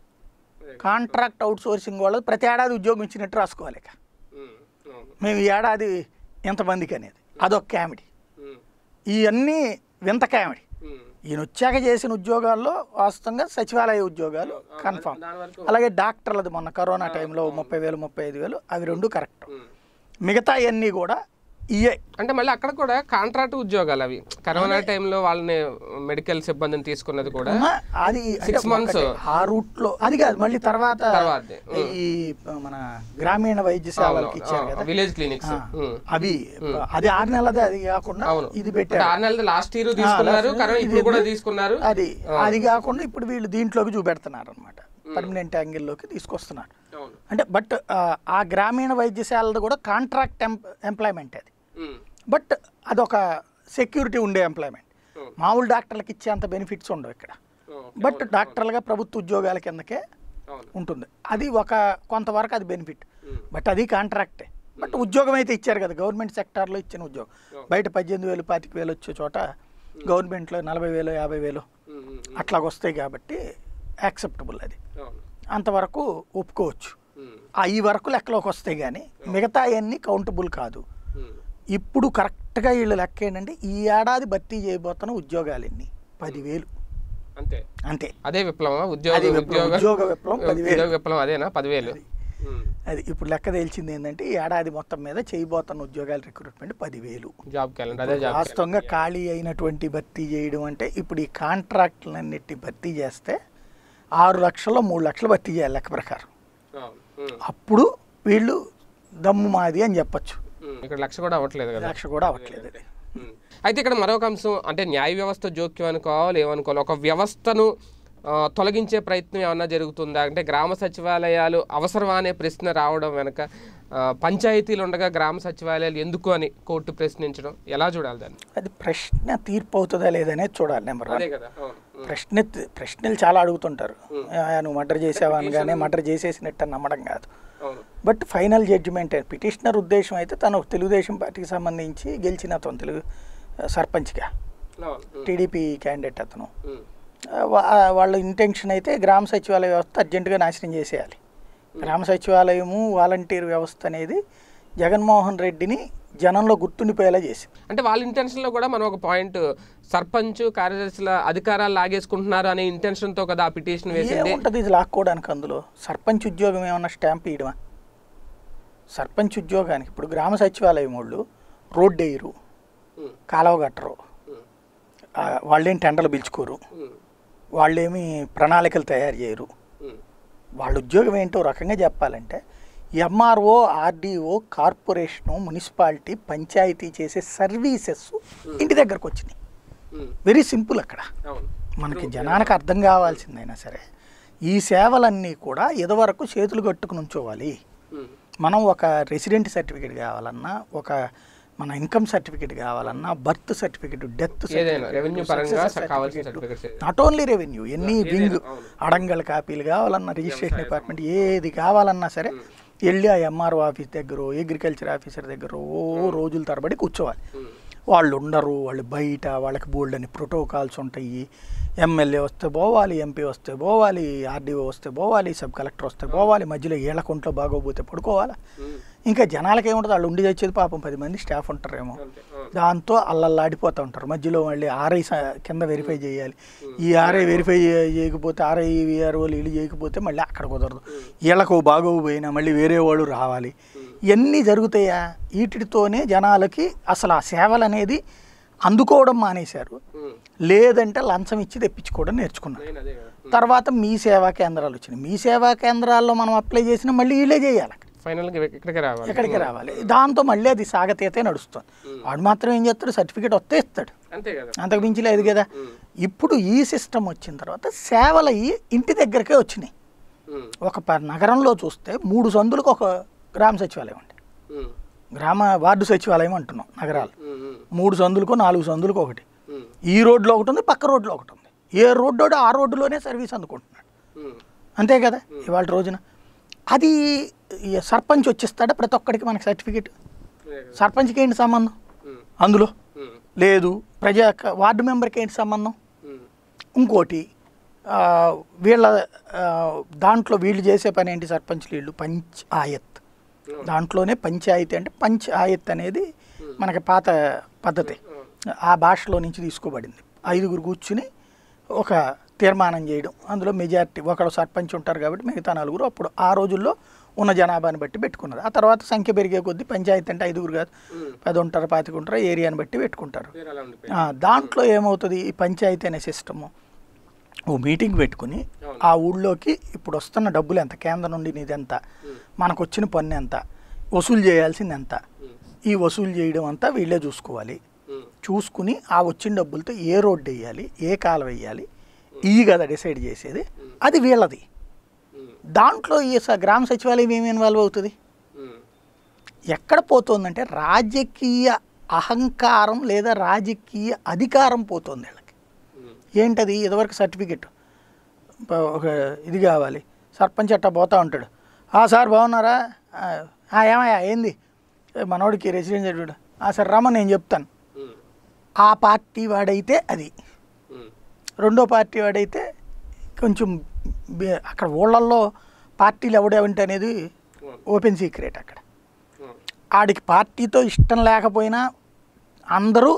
కాంట్రాక్ట్ అవుట్ సోర్సింగ్ వాళ్ళు ప్రతి ఏడాది ఉద్యోగం ఇచ్చినట్టు రాసుకోవాలి ఇక ఉమ్. అవును. మేము ఈ ఏడాది ఎంతమందికి అనేది అదొక కామెడీ ఉమ్. ఇవన్నీ వింత కామెడీ ఉమ్. ఈయన వచ్చాక చేసిన ఉద్యోగాల్లో వాస్తవంగా సచివాలయ ఉద్యోగాలు కన్ఫామ్ దాని వరకు అలాగే డాక్టర్లది మొన్న కరోనా టైంలో ముప్పై వేలు ముప్పై ఐదు వేలు అవి రెండు కరెక్ట్ ఉమ్. మిగతా అన్నీ కూడా ఇయే అంటే మళ్ళీ అక్కడ కూడా కాంట్రాక్ట్ ఉద్యోగాలు అవి కరోనా టైంలో వాళ్ళని మెడికల్ సిబ్బందిని తీసుకున్నది కూడా అమ్మా, అది Six అంటే months. ఒక్కటే. ఆ రూట్ లో అది కాదు మళ్ళీ తర్వాత తర్వాతదే. ఈ మన గ్రామీణ వైద్య సేవలకి ఇచ్చారు కదా విలేజ్ క్లినిక్స్ ఆ, అవి అది ఆరు నెలదే అది కాకుండా అవును ఇది అంటే పెట్టారు ఆరు నెలలు లాస్ట్ ఇయర్ తీసుకున్నారు last కానీ year ఇప్పుడు కూడా ఇది- తీసుకున్నారు అది అది కాకుండా ఇప్పుడు వీళ్ళు దీంట్లోకి చూపెడుతున్నారు అనమాట పర్మనెంట్ యాంగిల్లోకి తీసుకొస్తున్నారు అవును అంటే బట్ ఆ గ్రామీణ వైద్యశాలది కూడా కాంట్రాక్ట్ ఎంప్లాయ్మెంట్ అది ఉమ్. బట్ అదొక సెక్యూరిటీ ఉండే ఎంప్లాయ్మెంట్ Hmm. మామూలు డాక్టర్లకు ఇచ్చేంత బెనిఫిట్స్ ఉండవు ఇక్కడ ఓకే. బట్ డాక్టర్లుగా ప్రభుత్వ ఉద్యోగాల కిందకే అవును ఉంటుంది అది ఒక కొంతవరకు అది బెనిఫిట్ ఉమ్. బట్ అది కాంట్రాక్టే బట్ ఉద్యోగం అయితే ఇచ్చారు కదా గవర్నమెంట్ సెక్టార్లో ఇచ్చిన ఉద్యోగం బయట పద్దెనిమిది వేలు పాతిక వేలు వచ్చే చోట గవర్నమెంట్లో నలభై వేలు యాభై వేలు ఉమ్. ఉమ్. అట్లాగ వస్తాయి కాబట్టి యాక్సెప్టబుల్ అది అవును అంతవరకు ఒప్పుకోవచ్చు ఉమ్. ఆ ఈ వరకు లెక్కలోకి వస్తాయి కానీ మిగతా అవన్నీ కౌంటబుల్ కాదు ఉమ్. ఇప్పుడు కరెక్ట్గా వీళ్ళు లెక్క ఏంటంటే ఈ ఏడాది భర్తీ చేయబోతున్న ఉద్యోగాలు ఎన్ని పదివేలు అంతే అంతే అదే విప్లవం ఉద్యోగ అది విప్లవం. ఉద్యోగ ఉద్యోగ విప్లవం పదివేలు. ఉద్యోగ విప్లవం అదేనా పదివేలు ఉమ్. అది ఇప్పుడు లెక్క తేల్చింది ఏంటంటే ఈ ఏడాది మొత్తం మీద చేయబోతున్న ఉద్యోగాల రిక్రూట్మెంట్ పదివేలు జాబ్ క్యాలెండర్ అదే జాబ్ వాస్తవంగా ఖాళీ అయినటువంటి భర్తీ చేయడం అంటే ఇప్పుడు ఈ కాంట్రాక్టులన్నిటి భర్తీ చేస్తే ఆరు లక్షల్లో మూడు లక్షలు భర్తీ చేయాలి లెక్క ప్రకారం అవును. ఉమ్. అప్పుడు వీళ్ళు దమ్ము మాది అని చెప్పొచ్చు ఉమ్. ఇక్కడ లక్ష కూడా అవ్వట్లేదు కదా లక్ష కూడా అవ్వట్లేదు అది ఉమ్. అయితే ఇక్కడ మరొక అంశం అంటే న్యాయ వ్యవస్థ జోక్యం అనుకోవాలి ఏమనుకోవాలి ఒక వ్యవస్థను ఆ, తొలగించే ప్రయత్నం ఏమన్నా జరుగుతుందా అంటే గ్రామ సచివాలయాలు అవసరమా అనే ప్రశ్న రావడం వెనక ఆ, పంచాయతీలు ఉండగా గ్రామ సచివాలయాలు ఎందుకు అని కోర్టు ప్రశ్నించడం ఎలా చూడాలి దాన్ని అది ప్రశ్న తీర్పు అవుతుందా లేదనేది చూడాలి నెంబర్ వన్ అదే కదా అవును ఉమ్. ప్రశ్న ప్రశ్నలు చాలా అడుగుతుంటారు ఆ, నువ్వు మర్డర్ చేసావా అనగానే మర్డర్ చేసేసినట్టు అని నమ్మడం కాదు అవును బట్ ఫైనల్ జడ్జిమెంట్ పిటిషనర్ ఉద్దేశం అయితే తను ఒక తెలుగుదేశం పార్టీకి సంబంధించి గెలిచిన అతను తెలుగు సర్పంచ్గా అవును ఉమ్. టీడీపీ క్యాండిడేట్ అతను ఉమ్. ఆ, వా- ఆ, వాళ్ళ ఇంటెన్షన్ అయితే గ్రామ సచివాలయ వ్యవస్థ అర్జెంటుగా నాశనం చేసేయాలి గ్రామ సచివాలయము వాలంటీర్ వ్యవస్థ అనేది జగన్మోహన్ రెడ్డిని జనంలో గుర్తుండిపోయేలా చేసింది అంటే వాళ్ళ ఇంటెన్షన్లో కూడా మనం ఒక పాయింట్ సర్పంచ్ కార్యదర్శుల అధికారాలు లాగేసుకుంటున్నారు అనే intention తో కదా ఆ పిటిషన్ వేసింది ఏముంటుంది ఇది లాక్కోవడానికి అందులో సర్పంచ్ ఉద్యోగం ఏమన్నా స్టాంప్ ఇయడమా సర్పంచ్ ఉద్యోగానికి ఇప్పుడు గ్రామ సచివాలయం వాళ్ళు రోడ్డు వేయరు ఉమ్. కాలువ కట్టరు ఉమ్. ఆ, వాళ్ళేం టెండర్లు పిలుచుకోరు ఉమ్. వాళ్ళేమి ప్రణాళికలు తయారు చేయరు ఉమ్. వాళ్ళ ఉద్యోగం ఏంటో రకంగా చెప్పాలంటే MRO RDO corporation municipality panchayat చేసే సర్వీసెస్ ఇంటి దగ్గరకు వచ్చినాయి ఉమ్. వెరీ సింపుల్ అక్కడ అవును మనకి జనానికి అర్థం కావాల్సిందైనా సరే ఈ సేవలన్నీ కూడా ఇదివరకు చేతులు కట్టుకుని ఉంచోవాలి ఉమ్. మనం ఒక రెసిడెంట్ సర్టిఫికేట్ కావాలన్నా ఒక మన ఇన్కమ్ సర్టిఫికేట్ కావాలన్నా బర్త్ సర్టిఫికేట్ డెత్ ఏదైనా రెవెన్యూ పరంగా కావాల్సిన సర్టిఫికెట్స్ నాట్ ఓన్లీ రెవెన్యూ ఎన్ని వింగ్ అవును. అడంగల్ కాపీలు కావాలన్నా రిజిస్ట్రేషన్ డిపార్ట్మెంట్ ఏది కావాలన్నా సరే వెళ్ళి ఆ ఎంఆర్ఓ ఆఫీస్ దగ్గర అగ్రికల్చర్ ఆఫీసర్ దగ్గర ఓ రోజుల తరబడి కూర్చోవాలి వాళ్ళు ఉండరు వాళ్ళు బయట వాళ్ళకి బోల్డ్ అని ప్రోటోకాల్స్ ఉంటాయి ఎమ్మెల్యే వస్తే పోవాలి ఎంపీ వస్తే పోవాలి ఆర్డీఓ వస్తే పోవాలి సబ్ కలెక్టర్ వస్తే పోవాలి మధ్యలో ఏళ్ల కొంట్లో బాగోపోతే పడుకోవాలా ఇంకా జనాలకి ఏముంటుంది వాళ్ళు ఉండి తెచ్చేది పాపం పది మంది స్టాఫ్ ఉంటారేమో అంతే అవును. దాంతో అల్లల్లాడిపోతూ ఉంటారు మధ్యలో మళ్ళీ ఆర్ఐ స- కింద వెరిఫై చేయాలి ఈ ఆర్ఐ వెరిఫై చే- చేయకపోతే ఆర్ఐ విఆర్ఓ వీళ్ళు చేయకపోతే మళ్ళీ అక్కడ కుదరదు వీళ్ళకు బాగోవు పోయినా మళ్ళీ వేరే వాళ్ళు రావాలి ఇవన్నీ జరుగుతాయా వీటితోనే జనాలకి అసలు ఆ సేవలు అనేది అందుకోవడం మానేశారు ఉమ్. లేదంటే లంచం ఇచ్చి తెప్పించుకోవడం నేర్చుకున్నారు మెయిన్ అదే కదా తర్వాత మీ సేవా కేంద్రాలు వచ్చినాయి మీ సేవా కేంద్రాల్లో మనం అప్లై చేసినా మళ్ళీ వీళ్ళే చేయాలి ఫైనల్గా ఇక్కడికి రావాలి ఎక్కడికి రావాలి దాంతో మళ్ళీ అది సాగతీతే నడుస్తుంది వాడు మాత్రం ఏం చేస్తాడు సర్టిఫికేట్ వస్తే ఇస్తాడు అంతే కదా అంతకు మించి లేదు కదా ఉమ్. ఇప్పుడు ఈ సిస్టమ్ వచ్చిన తర్వాత సేవలు అయ్యి ఇంటి దగ్గరకే వచ్చినాయి ఉమ్. ఒక ప- నగరంలో చూస్తే మూడు సందులకు ఒక గ్రామ సచివాలయం ఉంది ఉమ్. గ్రామ వార్డు సచివాలయం అంటున్నాం నగరాలు ఉమ్. ఉమ్. మూడు సందులకు నాలుగు సందులకు ఒకటి ఉమ్. ఈ రోడ్లో ఒకటి ఉంది పక్క రోడ్లో ఒకటి ఉంది ఏ రోడ్డు ఆ రోడ్డులోనే సర్వీస్ అందుకుంటున్నాడు ఉమ్. అంతే కదా ఇవాళ రోజున అది ఈ సర్పంచ్ వచ్చిస్తాడా ప్రతి ఒక్కడికి మనకి సర్టిఫికేట్ అదే కదా. సర్పంచ్కి ఏంటి సంబంధం ఉమ్. అందులో ఉమ్. లేదు ప్రజా వార్డు మెంబర్కి ఏంటి సంబంధం ఉమ్, ఇంకోటి ఆ, వీళ్ళ ఆ, దాంట్లో వీళ్ళు చేసే పని ఏంటి సర్పంచ్ వీళ్ళు పంచ్ ఆయత్ అవును. దాంట్లోనే పంచాయతీ అంటే పంచ్ ఆయత్ అనేది మనకి పాత పద్ధతి ఆ భాషలో నుంచి తీసుకోబడింది ఐదుగురు కూర్చుని ఒక తీర్మానం చేయడం అందులో మెజారిటీ ఒకడు సర్పంచ్ ఉంటారు కాబట్టి మిగతా నలుగురు అప్పుడు ఆ రోజుల్లో ఉన్న జనాభాని బట్టి పెట్టుకున్నారు ఆ తర్వాత సంఖ్య పెరిగే కొద్దీ పంచాయతీ అంటే ఐదుగురు కాదు ఉమ్, పది ఉంటారు పాతిక ఉంటారు ఏరియాని బట్టి పెట్టుకుంటారు పేరు అలా ఉండిపోయింది ఆ, దాంట్లో ఏమవుతుంది ఈ పంచాయతీ అనే సిస్టము ఓ మీటింగ్ పెట్టుకుని అవును. ఆ ఊళ్ళోకి ఇప్పుడు వస్తున్న డబ్బులు ఎంత కేంద్రం నుండి నీది ఎంత ఉమ్, మనకు వచ్చిన పన్ను ఎంత వసూలు చేయాల్సింది ఎంత ఉమ్, ఈ వసూలు చేయడం అంతా వీళ్ళే చూసుకోవాలి ఉమ్, చూసుకుని ఆ వచ్చిన డబ్బులతో ఏ రోడ్డు వేయాలి ఏ కాలువ వేయాలి ఈ కదా డిసైడ్ చేసేది అది వీళ్ళది ఉమ్, దాంట్లో ఈ స- గ్రామ సచివాలయం ఏమి ఇన్వాల్వ్ అవుతుంది ఉమ్, ఎక్కడ పోతుందంటే రాజకీయ అహంకారం లేదా రాజకీయ అధికారం పోతుంది వీళ్ళకి ఉమ్, ఏంటది ఇదివరకు సర్టిఫికెట్ ప- ఒక ఇది కావాలి సర్పంచ్ అట్టా పోతా ఉంటాడు ఆ సార్ బాగున్నారా "ఆ, ఆ, ఏమయ్యా ఏంది "ఏ, మనోడికి రెసిడెన్స్ సర్టిఫికెట్ ఆ సార్ రమ్మని నేను చెప్తాను ఉమ్, ఆ పార్టీ వాడైతే అది ఉమ్, రెండో పార్టీ వాడైతే కొంచెం బే- అక్కడ ఊళ్ళల్లో పార్టీలు ఎవడేవంటి అనేది అవును, ఓపెన్ సీక్రెట్ అక్కడ అవును, ఆడికి పార్టీతో ఇష్టం లేకపోయినా అందరూ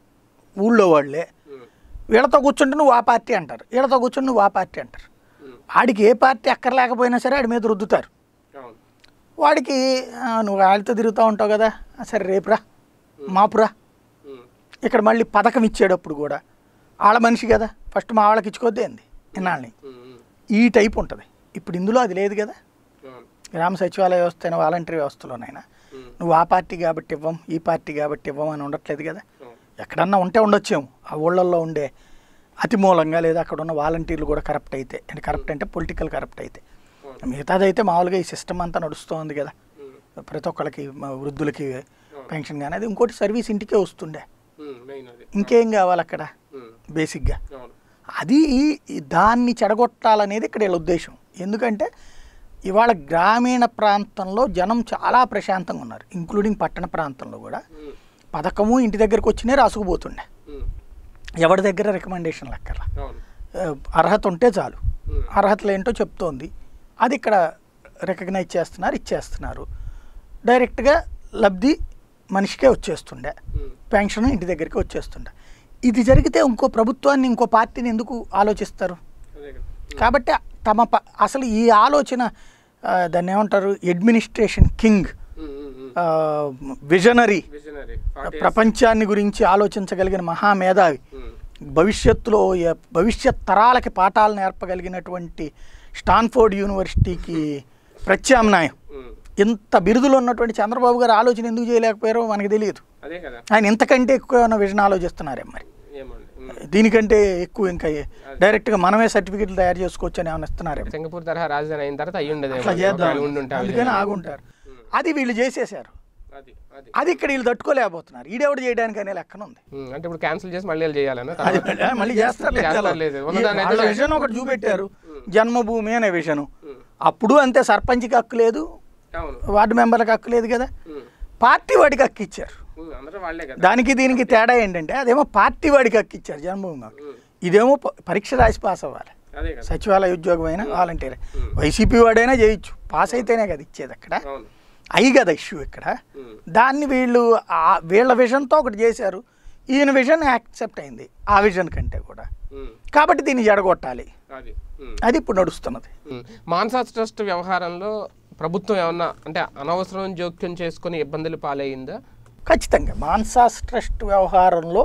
ఊళ్ళో వాళ్ళే ఉమ్, వీళ్ళతో కూర్చుంటే నువ్వు ఆ పార్టీ అంటారు వీళ్ళతో కూర్చుంటే నువ్వు ఆ పార్టీ అంటారు ఉమ్, ఆడికి ఏ పార్టీ అక్కర్లేకపోయినా సరే ఆడి మీద రుద్దుతారు అవును, వాడికి "ఆ, నువ్వు వాళ్ళతో తిరుగుతూ ఉంటావు కదా "ఆ, సరే రేపురా మాపురా ఉమ్, ఇక్కడ మళ్ళీ పథకం ఇచ్చేటప్పుడు కూడా వాళ్ళ మనిషి కదా ఫస్ట్ మా వాళ్ళకి ఇచ్చుకోద్దే ఏంది ఇన్నాళ్ళని ఉమ్, ఉమ్, ఈ టైప్ ఉంటుంది ఇప్పుడు ఇందులో అది లేదు కదా అవును, గ్రామ సచివాలయ వ్యవస్థ అయినా వాలంటరీ వ్యవస్థలోనైనా ఉమ్, నువ్వు ఆ పార్టీ కాబట్టి ఇవ్వం ఈ పార్టీ కాబట్టి ఇవ్వం అని ఉండట్లేదు కదా అవును, ఎక్కడన్నా ఉంటే ఉండొచ్చేమో ఆ ఊళ్ళల్లో ఉండే అతి మూలంగా లేదా అక్కడ ఉన్న వాలంటీర్లు కూడా కరప్ట్ అయితే అంటే కరప్ట్ అంటే పొలిటికల్ కరప్ట్ అయితే అవును, మిగతాదైతే మామూలుగా ఈ సిస్టమ్ అంతా నడుస్తోంది కదా ఉమ్, ప్రతి ఒక్కళ్ళకి మా వృద్ధులకి పెన్షన్ కానీ అది ఇంకోటి సర్వీస్ ఇంటికే వస్తుండే ఉమ్, మెయిన్ అది ఇంకేం కావాలి అక్కడ ఉమ్, బేసిక్గా అవును, అది ఈ- దాన్ని చెడగొట్టాలనేది ఇక్కడ వీళ్ళ ఉద్దేశం ఎందుకంటే ఇవాళ గ్రామీణ ప్రాంతంలో జనం చాలా ప్రశాంతంగా ఉన్నారు ఇంక్లూడింగ్ పట్టణ ప్రాంతంలో కూడా ఉమ్, పథకము ఇంటి దగ్గరకు వచ్చినే రాసుకుపోతుండే ఉమ్, ఎవరి దగ్గర రికమెండేషన్లు అక్కర్లా అవును, ఆ, అర్హత ఉంటే చాలు ఉమ్, అర్హతలు ఏంటో చెప్తోంది అది ఇక్కడ రికగ్నైజ్ చేస్తున్నారు ఇచ్చేస్తున్నారు డైరెక్ట్గా లబ్ధి మనిషికే వచ్చేస్తుండే ఉమ్, పెన్షన్ ఇంటి దగ్గరికి వచ్చేస్తుండే ఇది జరిగితే ఇంకో ప్రభుత్వాన్ని ఇంకో పార్టీని ఎందుకు ఆలోచిస్తారు అదే కదా కాబట్టి తమ ప అసలు ఈ ఆలోచన ఆ, దాన్ని ఏమంటారు administration king um, um, um, visionary visionary forty ప్రపంచాన్ని గురించి ఆలోచించగలిగిన మహామేధావి ఉమ్, భవిష్యత్తులో ఏ- భవిష్యత్ తరాలకి పాఠాలు నేర్పగలిగినటువంటి స్టాన్ఫోర్డ్ యూనివర్సిటీకి ప్రత్యామ్నాయం ఉమ్, ఇంత బిరుదులు ఉన్నటువంటి చంద్రబాబు గారు ఆలోచన ఎందుకు చేయలేకపోయారో మనకి తెలియదు అదే కదా ఆయన ఇంతకంటే ఎక్కువ ఏమైనా విజన్ ఆలోచిస్తున్నారే మరి ఏమండి ఉమ్. దీనికంటే ఎక్కువ ఇంకా డైరెక్ట్గా మనమే సర్టిఫికెట్లు తయారు చేసుకోవచ్చు అని ఏమైనా ఇస్తున్నారేమో సింగపూర్ తరహా రాజధాని అయిన తర్వాత అయ్యి ఉండదు అట్లా చేద్దాం ఉండుంటే అందుకని ఆగుంటారు అది వీళ్ళు చేసేసారు అది అది అది ఇక్కడ వీళ్ళు తట్టుకోలేకపోతున్నారు ఈడెవడు చేయడానికి అనే లెక్కన ఉంది ఉమ్, అంటే ఇప్పుడు క్యాన్సిల్ చేసి మళ్ళీ వీళ్ళు చేయాలన్నా అది తర్వాత? మళ్ళీ- మళ్ళీ చేస్తారు చేస్తారు లేదు. ఉన్నదాన్ని అయితే వాళ్ళ విజన్ ఒకటి చూపెట్టారు జన్మభూమి అనే విజన్ ఉమ్, అప్పుడు అంతే సర్పంచ్కి హక్కు లేదు అవును వార్డు మెంబర్లకు హక్కు లేదు కదా ఉమ్, పార్టీ వాడికి హక్కు ఇచ్చారు ఉమ్, అందరూ వాళ్ళే కదా దానికి దీనికి తేడా ఏంటంటే అదేమో పార్టీ వాడికి హక్కు ఇచ్చారు జన్మభూమి హక్కు. ఉమ్, ఇదేమో ప- పరీక్ష రాసి పాస్ అవ్వాలి అదే కదా సచివాలయ ఉద్యోగం అయినా వాలంటీర్ వైసీపీ వాడైనా చేయొచ్చు పాస్ అయితేనే కదా ఇచ్చేది అక్కడ అవును అయి కదా ఇష్యూ ఇక్కడ ఉమ్, దాన్ని వీళ్ళు ఆ- వీళ్ళ విజన్తో ఒకటి చేశారు ఈయన విజన్ యాక్సెప్ట్ అయింది ఆ విజన్ కంటే కూడా ఉమ్, కాబట్టి దీన్ని జడగొట్టాలి అది ఉమ్. అది ఇప్పుడు నడుస్తున్నది ఉమ్. మాన్సా ట్రస్ట్ వ్యవహారంలో ప్రభుత్వం ఏమన్నా అంటే అనవసరం జోక్యం చేసుకుని ఇబ్బందులు పాలయ్యిందా ఖచ్చితంగా మాన్సాస్ ట్రస్ట్ వ్యవహారంలో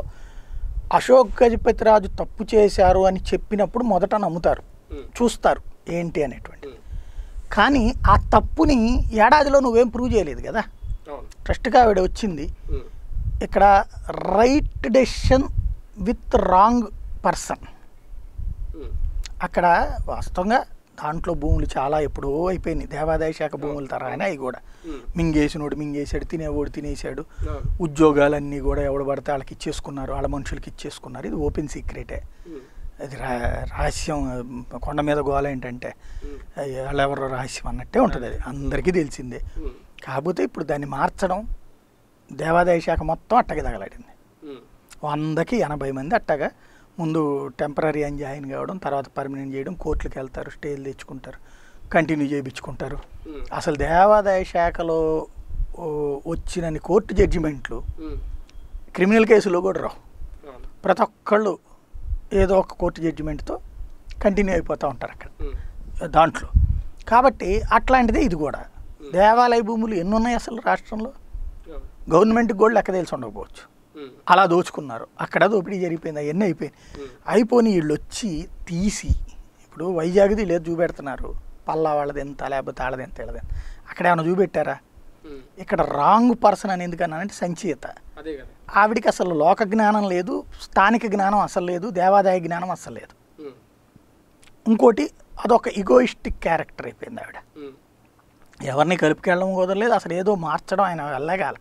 అశోక్ గజపతిరాజు తప్పు చేశారు అని చెప్పినప్పుడు మొదట నమ్ముతారు ఉమ్, చూస్తారు ఏంటి అనేటువంటి ఉమ్, కానీ ఆ తప్పుని ఏడాదిలో నువ్వేం ప్రూవ్ చేయలేదు కదా అవును ట్రస్ట్గా ఆవిడ వచ్చింది ఉమ్, ఇక్కడ right decision with wrong person ఉమ్, అక్కడ వాస్తవంగా దాంట్లో భూములు చాలా ఎప్పుడో అయిపోయినాయి దేవాదాయ శాఖ భూముల తరహానే అవి కూడా ఉమ్, మింగేసినోడు మింగేశాడు తినేవాడు తినేశాడు అవును ఉద్యోగాలన్నీ కూడా ఎవడు పడితే వాళ్ళకి ఇచ్చేసుకున్నారు వాళ్ళ మనుషులకి ఇచ్చేసుకున్నారు ఇది ఓపెన్ సీక్రెటే ఉమ్, అది రా రహస్యం కొండ మీద గోల ఏంటంటే ఉమ్, వాళ్ళెవరో రహస్యం అన్నట్టే ఉంటుంది అది అందరికీ తెలిసిందే ఉమ్, కాకపోతే ఇప్పుడు దాన్ని మార్చడం దేవాదాయ శాఖ మొత్తం అట్టకి తగలాడింది ఉమ్, వందకి ఎనభై మంది అట్టగా ముందు టెంపరీ అని జాయిన్ కావడం తర్వాత పర్మనెంట్ చేయడం కోర్టులకు వెళ్తారు స్టేలు తెచ్చుకుంటారు కంటిన్యూ చేయించుకుంటారు ఉమ్, అసలు దేవాదాయ శాఖలో ఓ, వచ్చినన్ని కోర్టు జడ్జిమెంట్లు ఉమ్, క్రిమినల్ కేసులో కూడా రావు అవును. ప్రతి ఒక్కళ్ళు ఏదో ఒక కోర్టు జడ్జిమెంట్తో కంటిన్యూ అయిపోతూ ఉంటారు అక్కడ ఉమ్, దాంట్లో కాబట్టి అట్లాంటిదే ఇది కూడా దేవాలయ భూములు ఎన్ని ఉన్నాయి అసలు రాష్ట్రంలో అవును. గవర్నమెంట్కి కూడా లెక్క తెలిసి ఉండకపోవచ్చు ఉమ్, అలా దోచుకున్నారు అక్కడ దోపిడీ జరిగిపోయింది అవన్నీ అయిపోయింది ఉమ్, అయిపోయి వీళ్ళు వచ్చి తీసి ఇప్పుడు వైజాగ్ది లేదు చూపెడుతున్నారు పల్లా వాళ్ళది ఎంత లేకపోతే వాళ్ళది ఎంత వీళ్ళది ఎంత అక్కడ ఏమైనా చూపెట్టారా ఉమ్, ఇక్కడ రాంగ్ పర్సన్ అని ఎందుకన్నానంటే సంచేత అదే కదా ఆవిడికి అసలు లోక జ్ఞానం లేదు స్థానిక జ్ఞానం అసలు లేదు దేవాదాయ జ్ఞానం అసలు లేదు ఉమ్, ఇంకోటి అదొక ఇగోయిస్టిక్ క్యారెక్టర్ అయిపోయింది ఆవిడ ఉమ్, ఎవరిని కలుపుకెళ్ళడం కుదరలేదు అసలు ఏదో మార్చడం ఆయన వెళ్ళగాల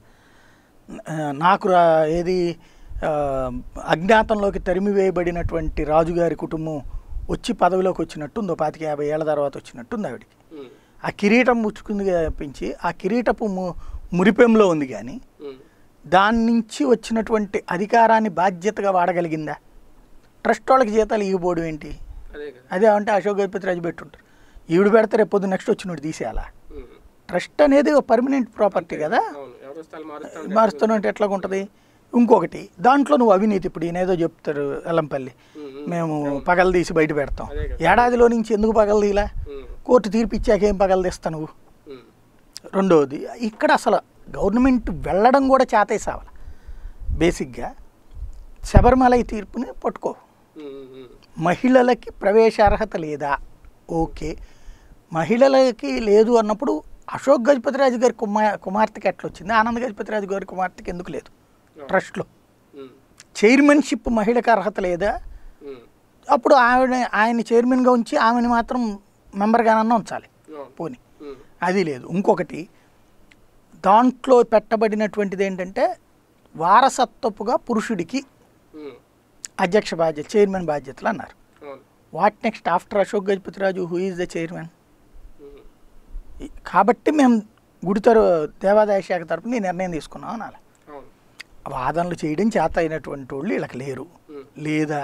ఆ, నాకు రా- ఏది ఆ, అజ్ఞాతంలోకి తరిమి వేయబడినటువంటి రాజుగారి కుటుంబం వచ్చి పదవిలోకి వచ్చినట్టుంది ఓ పాతిక యాభై ఏళ్ళ తర్వాత వచ్చినట్టుంది ఆవిడకి ఉమ్, ఆ కిరీటం ముచ్చుకుంది తప్పించి ఆ కిరీటపు ము మురిపెంలో ఉంది కానీ ఉమ్, దాని నుంచి వచ్చినటువంటి అధికారాన్ని బాధ్యతగా వాడగలిగిందా ట్రస్ట్ వాళ్ళకి జీతాలు ఇవ్వబోడు ఏంటి అదే కదా అదే అంటే అశోక్ గజపతి రాజు పెట్టుంటారు ఈవిడ పెడితే రేపు పొద్దు నెక్స్ట్ వచ్చినోడు తీసేయాలా ఉమ్, ట్రస్ట్ అనేది ఒక పర్మనెంట్ ప్రాపర్టీ కదా అవును ఎవరు స్థాలు మారుస్తా ఉంటారు. మారుస్తున్నట్టు ఎట్లా ఉంటుంది ఇంకొకటి దాంట్లో నువ్వు అవినీతి ఇప్పుడు ఈయన ఏదో చెప్తారు ఎల్లంపల్లి ఉమ్, ఉమ్, మేము పగలు తీసి బయట పెడతాం అదే కదా. ఏడాదిలో నుంచి ఎందుకు పగలు తీలా ఉమ్, కోర్టు తీర్పు ఇచ్చాక ఏం పగలు తీస్తా నువ్వు ఉమ్, రెండవది ఇక్కడ అసలు గవర్నమెంట్ వెళ్ళడం కూడా చేతేసావాలి బేసిక్గా శబరిమల ఈ తీర్పుని పట్టుకో ఉమ్, ఉమ్, ఉమ్, మహిళలకి ప్రవేశార్హత లేదా ఓకే మహిళలకి లేదు అన్నప్పుడు అశోక్ గజపతిరాజు గారి కుమార్ కుమార్తెకి ఎట్లా వచ్చింది ఆనంద్ గజపతిరాజు గారి కుమార్తెకి ఎందుకు లేదు ట్రస్ట్లో ఉమ్, చైర్మన్షిప్ మహిళకి అర్హత లేదా ఉమ్, అప్పుడు ఆవిడ ఆయన చైర్మన్గా ఉంచి ఆమెను మాత్రం మెంబర్గానన్నా ఉంచాలి అవును. పోని ఉమ్, అది లేదు ఇంకొకటి దాంట్లో పెట్టబడినటువంటిది ఏంటంటే వారసత్వపుగా పురుషుడికి ఉమ్, అధ్యక్ష బాధ్యత చైర్మన్ బాధ్యతలు అన్నారు అవును. What next after Ashok Gajapathiraju who is the chairman um, కాబట్టి మేము గుడితరు దేవాదాయ శాఖ తరపున ఈ నిర్ణయం తీసుకున్నాం అనాలి అవును. వాదనలు చేయడం చేత అయినటువంటి వాళ్ళు వీళ్ళకి లేరు ఉమ్, లేదా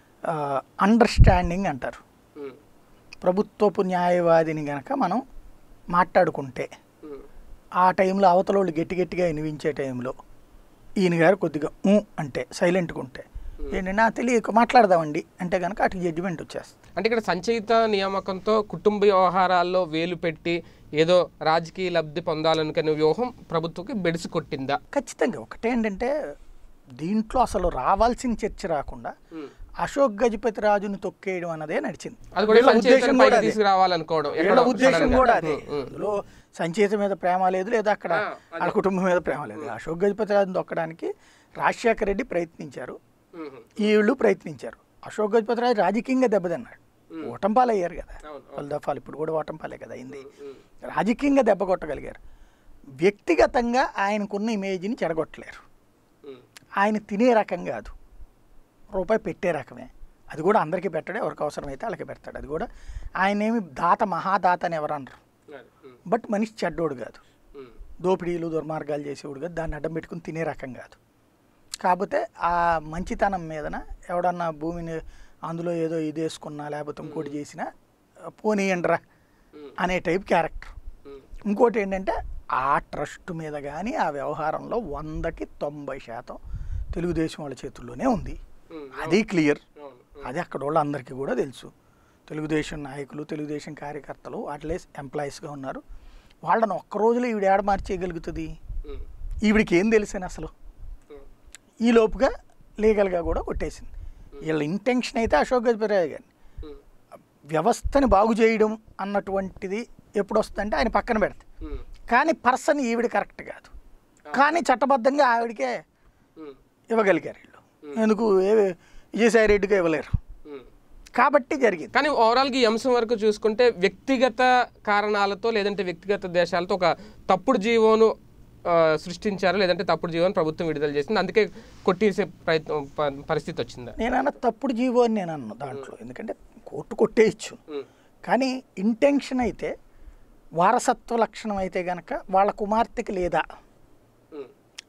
అండర్స్టాండింగ్ అంటారు ఉమ్, ప్రభుత్వపు న్యాయవాదిని గనక మనం మాట్లాడుకుంటే ఉమ్, ఆ టైంలో అవతల వాళ్ళు గట్టి గట్టిగా వినిపించే టైంలో ఈయన గారు కొద్దిగా ఊ అంటే సైలెంట్గా ఉంటే ఏంటంటే నాకు తెలియక మాట్లాడదామండి అంటే కనుక అటు జడ్జిమెంట్ వచ్చేస్తుంది అంటే ఇక్కడ సంచయిత నియామకంతో కుటుంబ వ్యవహారాల్లో వేలు పెట్టి ఏదో రాజకీయ లబ్ధి పొందాలనుకునే వ్యూహం ప్రభుత్వంకి బెడిసి కొట్టిందా ఖచ్చితంగా ఒకటేంటంటే దీంట్లో అసలు రావాల్సిన చర్చ రాకుండా అశోక్ గజపతి రాజుని తొక్కేయడం అన్నదే నడిచింది అది కూడా వీళ్ళ సంచయితను ఉద్దేశం పైకి కూడా అదే. తీసుకురావాలనుకోవడం వీళ్ళ ఎక్కడో ఉద్దేశం sudden గా. కూడా అదే ఉమ్, ఉమ్, అందులో సంచేత మీద ప్రేమ లేదు లేదా అక్కడ ఆ, అదే. వాళ్ళ కుటుంబం మీద ప్రేమ లేదు అశోక్ గజపతి రాజుని తొక్కడానికి రాజశేఖర రెడ్డి ప్రయత్నించారు ఉమ్, ఉమ్, వీళ్ళు ప్రయత్నించారు అశోక్ గజపతి రాజు రాజకీయంగా దెబ్బతిన్నాడు ఓటంపాలు అయ్యారు కదా అవును, పలు దఫాలు ఇప్పుడు కూడా ఓటంపాలే కదా అయింది ఉమ్, రాజకీయంగా దెబ్బ కొట్టగలిగారు వ్యక్తిగతంగా ఆయనకున్న ఇమేజ్ని చెడగొట్టలేరు ఉమ్, ఆయన తినే రకం కాదు రూపాయి పెట్టే రకమే అది కూడా అందరికీ పెట్టడే ఎవరికి అవసరమైతే వాళ్ళకి పెడతాడు అది కూడా ఆయన ఏమి దాత మహాదాత అని ఎవరు అనరు అదే, ఉమ్, బట్ మనిషి చెడ్డోడు కాదు ఉమ్, దోపిడీలు దుర్మార్గాలు చేసేవాడు కాదు దాన్ని అడ్డం పెట్టుకుని తినే రకం కాదు కాకపోతే ఆ మంచితనం మీదన ఎవడన్నా భూమిని అందులో ఏదో ఇది వేసుకున్నా లేకపోతే ఇంకోటి చేసినా పోనీయండిరా ఉమ్, అనే టైప్ క్యారెక్టర్ ఉమ్, ఇంకోటి ఏంటంటే ఆ ట్రస్ట్ మీద కానీ ఆ వ్యవహారంలో వందకి తొంభై శాతం తెలుగుదేశం వాళ్ళ చేతుల్లోనే ఉంది ఉమ్, అది క్లియర్ అవును, ఉమ్, అది అక్కడ వాళ్ళందరికీ కూడా తెలుసు తెలుగుదేశం నాయకులు తెలుగుదేశం కార్యకర్తలు వాటిలే ఎంప్లాయీస్గా ఉన్నారు వాళ్ళని ఒక్క రోజులో ఈవిడ ఏడ మార్చేయగలుగుతుంది ఉమ్, ఈవిడికి ఏం తెలుసని అసలు ఉమ్, ఈ లోపుగా లీగల్గా కూడా కొట్టేసింది వీళ్ళ ఇంటెన్షన్ అయితే అశోక్ గజపతిరాజు గారిని ఉమ్, వ్యవస్థని బాగు చేయడం అన్నటువంటిది ఎప్పుడు వస్తుందంటే ఆయన పక్కన పెడతాయి ఉమ్, కానీ పర్సన్ ఈవిడ కరెక్ట్ కాదు కానీ చట్టబద్ధంగా ఆవిడకే ఉమ్, ఇవ్వగలిగారు వీళ్ళు ఎందుకు ఏ విజయసాయి రెడ్డిగా ఇవ్వలేరు ఉమ్. కాబట్టి జరిగింది కానీ ఓవరాల్గా ఈ అంశం వరకు చూసుకుంటే వ్యక్తిగత కారణాలతో లేదంటే వ్యక్తిగత దేశాలతో ఒక తప్పుడు జీవోను ఆ, సృష్టించారు లేదంటే తప్పుడు జీవోను ప్రభుత్వం విడుదల చేసింది అందుకే కొట్టేసే ప్రయత్నం ప- పరిస్థితి వచ్చిందా నేనన్న తప్పుడు జీవో అని నేను అన్న దాంట్లో ఎందుకంటే కోర్టు కొట్టేయచ్చు ఉమ్, కానీ ఇంటెన్షన్ అయితే వారసత్వ లక్షణం అయితే గనక వాళ్ళ కుమార్తెకి లేదా ఉమ్,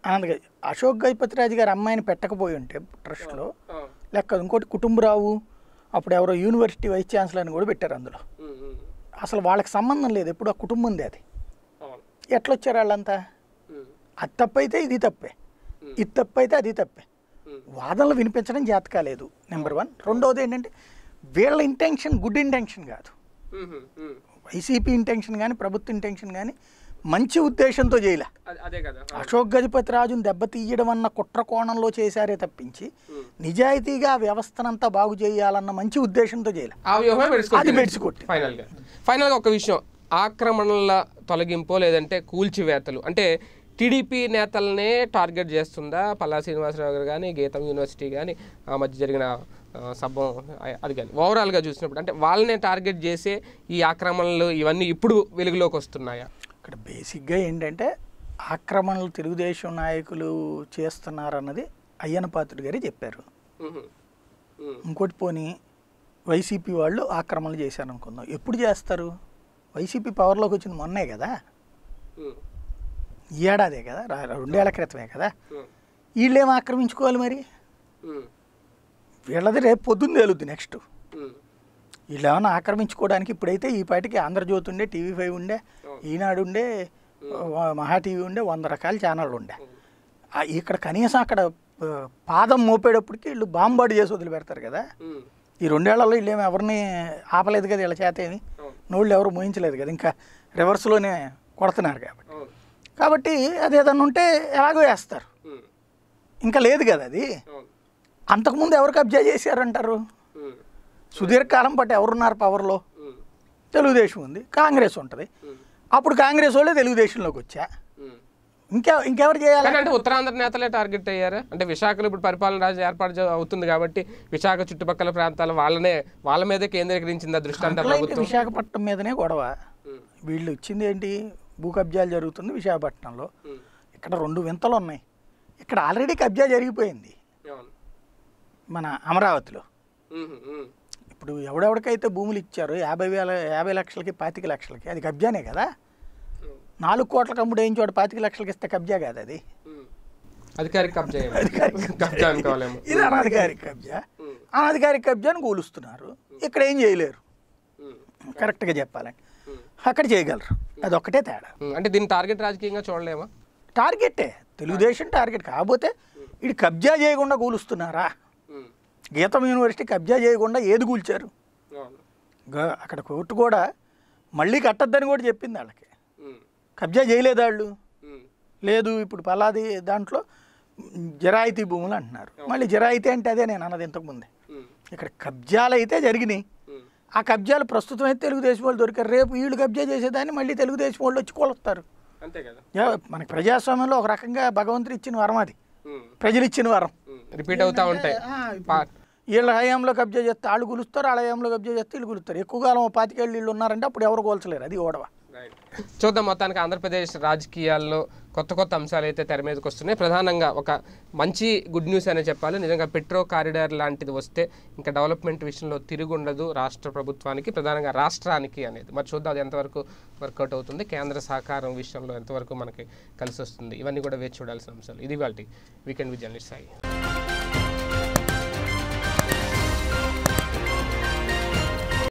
ఆనంద్ గారు అశోక్ గజపతిరాజు గారి అమ్మాయిని పెట్టకపోయి ఉంటే ట్రస్ట్లో లెక్క ఇంకోటి కుటుంబరావు అప్పుడు ఎవరో యూనివర్సిటీ వైస్ ఛాన్సలర్ని కూడా పెట్టారు అందులో అసలు వాళ్ళకి సంబంధం లేదు ఎప్పుడు ఆ కుటుంబంది అది ఎట్లొచ్చారు వాళ్ళంతా అది తప్పైతే ఇది తప్పే ఇది తప్పైతే అది తప్పే వాదనలు వినిపించడం చేత కాలేదు నెంబర్ వన్ రెండవది ఏంటంటే వీళ్ళ ఇంటెన్షన్ గుడ్ ఇంటెన్షన్ కాదు వైసీపీ ఇంటెన్షన్ కానీ ప్రభుత్వ ఇంటెన్షన్ కానీ మంచి ఉద్దేశంతో చేయలే అదే కదా అశోక్ గజపతి రాజును దెబ్బతీయడం అన్న కుట్ర కోణంలో చేశారే తప్పించి నిజాయితీగా ఆ వ్యవస్థనంతా బాగు చేయాలన్న మంచి ఉద్దేశంతో చేయలే ఆ వ్యూహమే అది పెడుచుకొట్టి ఫైనల్గా ఫైనల్గా ఒక విషయం ఆక్రమణల తొలగింపో లేదంటే కూల్చివేతలు అంటే టీడీపీ నేతలనే టార్గెట్ చేస్తుందా పల్లా శ్రీనివాసరావు గారు కానీ గీతం యూనివర్సిటీ కానీ ఆ మధ్య జరిగిన ఆ, సభం ఆ- అది కానీ ఓవరాల్గా చూసినప్పుడు అంటే వాళ్ళనే టార్గెట్ చేసే ఈ ఆక్రమణలు ఇవన్నీ ఇప్పుడు వెలుగులోకి వస్తున్నాయా ఇక్కడ బేసిక్గా ఏంటంటే ఆక్రమణలు తెలుగుదేశం నాయకులు చేస్తున్నారన్నది అయ్యన పాత్రుడు గారే చెప్పారు ఇంకోటి పోనీ వైసీపీ వాళ్ళు ఆక్రమణలు చేశారు అనుకుందాం ఎప్పుడు చేస్తారు వైసీపీ పవర్లోకి వచ్చింది మొన్నే కదా ఈ ఏడాదే కదా రా- రెండేళ్ల క్రితమే కదా వీళ్ళేం ఆక్రమించుకోవాలి మరి వీళ్ళది రేపు పొద్దున్న తేలుద్ది నెక్స్ట్ వీళ్ళు ఏమైనా ఆక్రమించుకోవడానికి ఇప్పుడైతే ఈ పాటికి ఆంధ్రజ్యోతి ఉండే టీవీ ఫైవ్ ఉండే ఈనాడు ఉండే వ- మహా టీవీ ఉండే వంద రకాల ఛానళ్ళు ఉండే ఆ, ఇక్కడ కనీసం అక్కడ ఆ, పాదం మోపేటప్పటికి వీళ్ళు బాంబాడు చేసి వదిలిపెడతారు కదా ఈ రెండేళ్లలో వీళ్ళు ఏమి ఎవరిని ఆపలేదు కదా వీళ్ళ చేత ఏమి నోళ్ళు ఎవరు మోయించలేదు కదా ఇంకా రివర్స్లోనే కొడుతున్నారు కాబట్టి కాబట్టి అది ఏదన్నా ఉంటే ఎలాగో వేస్తారు ఇంకా లేదు కదా అది అంతకుముందు ఎవరు కబ్జా చేశారంటారు సుదీర్ఘకాలం పాటు ఎవరున్నారు పవర్లో తెలుగుదేశం ఉంది కాంగ్రెస్ ఉంటుంది అప్పుడు కాంగ్రెస్ వాళ్ళే తెలుగుదేశంలోకి వచ్చా ఇంకా ఇంకెవరు చేయాలి కానీ అంటే ఉత్తరాంధ్ర నేతలే టార్గెట్ అయ్యారు అంటే విశాఖలో ఇప్పుడు పరిపాలన రాజు ఏర్పాటు చే- అవుతుంది కాబట్టి విశాఖ చుట్టుపక్కల ప్రాంతాల వాళ్ళనే వాళ్ళ మీదే కేంద్రీకరించింది ఆ దృష్టి అంతా అట్లా అయితే ప్రభుత్వం విశాఖపట్నం మీదనే గొడవ వీళ్ళు ఇచ్చింది ఏంటి భూ కబ్జాలు జరుగుతుంది విశాఖపట్నంలో ఇక్కడ రెండు వింతలు ఉన్నాయి ఇక్కడ ఆల్రెడీ కబ్జా జరిగిపోయింది మన అమరావతిలో ఇప్పుడు ఎవడెవడికైతే భూములు ఇచ్చారో యాభై వేల యాభై లక్షలకి పాతిక లక్షలకి అది కబ్జానే కదా నాలుగు కోట్ల కమ్ముడు ఏం చోట పాతిక లక్షలకి ఇస్తే కబ్జా కాదు అది అధికారిక కబ్జా ఏమో. కబ్జా అనుకోవాలేమో ఇది అనాధికారిక కబ్జా అనాధికారిక కబ్జాను కూలుస్తున్నారు ఇక్కడ ఏం చేయలేరు కరెక్ట్గా చెప్పాలంటే అక్కడ చేయగలరు అది ఒక్కటే తేడా ఉమ్, అంటే దీన్ని టార్గెట్ రాజకీయంగా చూడలేమా టార్గెటే తెలుగుదేశం టార్గెట్ కాకపోతే ఇది కబ్జా చేయకుండా కూలుస్తున్నారా గీతం యూనివర్సిటీ కబ్జా చేయకుండా ఏది కూల్చారు గా- అక్కడ కోర్టు కూడా మళ్ళీ కట్టద్దని కూడా చెప్పింది వాళ్ళకి కబ్జా చేయలేదు వాళ్ళు లేదు ఇప్పుడు పలాది దాంట్లో జరాయితీ భూములు అంటున్నారు మళ్ళీ జరాయితీ అంటే అదే నేను అన్నది ఇంతకుముందే ఇక్కడ కబ్జాలు అయితే జరిగినాయి ఆ కబ్జాలు ప్రస్తుతం అయితే తెలుగుదేశం వాళ్ళు దొరికారు రేపు వీళ్ళు కబ్జా చేసేదాన్ని మళ్ళీ తెలుగుదేశం వాళ్ళు వచ్చి కొలుస్తారు అంతే కదా యా- మనకి ప్రజాస్వామ్యంలో ఒక రకంగా భగవంతుడు ఇచ్చిన వరం అది ప్రజలు ఇచ్చిన వరం రిపీట్ అవుతా ఉంటాయి ఆ, ఇప్పుడు పా- వీళ్ళ హయాంలో కబ్జా చేస్తే వాళ్ళు గులుస్తారు వాళ్ళ హయాంలో కబ్జా చేస్తే వీళ్ళు గులుస్తారు ఎక్కువ కాలం ఓ పాతికేళ్ళు వీళ్ళు ఉన్నారంటే అప్పుడు ఎవరు కోల్చలేరు అది ఓడవ చూద్దాం మొత్తానికి ఆంధ్రప్రదేశ్ రాజకీయాల్లో కొత్త కొత్త అంశాలు అయితే తెర మీదకి వస్తున్నాయి ప్రధానంగా ఒక మంచి గుడ్ న్యూస్ అనే చెప్పాలి నిజంగా పెట్రో కారిడార్ లాంటిది వస్తే ఇంకా డెవలప్మెంట్ విషయంలో తిరుగుండదు రాష్ట్ర ప్రభుత్వానికి ప్రధానంగా రాష్ట్రానికి అనేది మరి చూద్దాం అది ఎంతవరకు వర్కౌట్ అవుతుంది కేంద్ర సహకారం విషయంలో ఎంతవరకు మనకి కలిసి వస్తుంది ఇవన్నీ కూడా వేచి చూడాల్సిన అంశాలు ఇది వాళ్ళ వీకెండ్ విత్ జర్నలిస్ట్ సాయి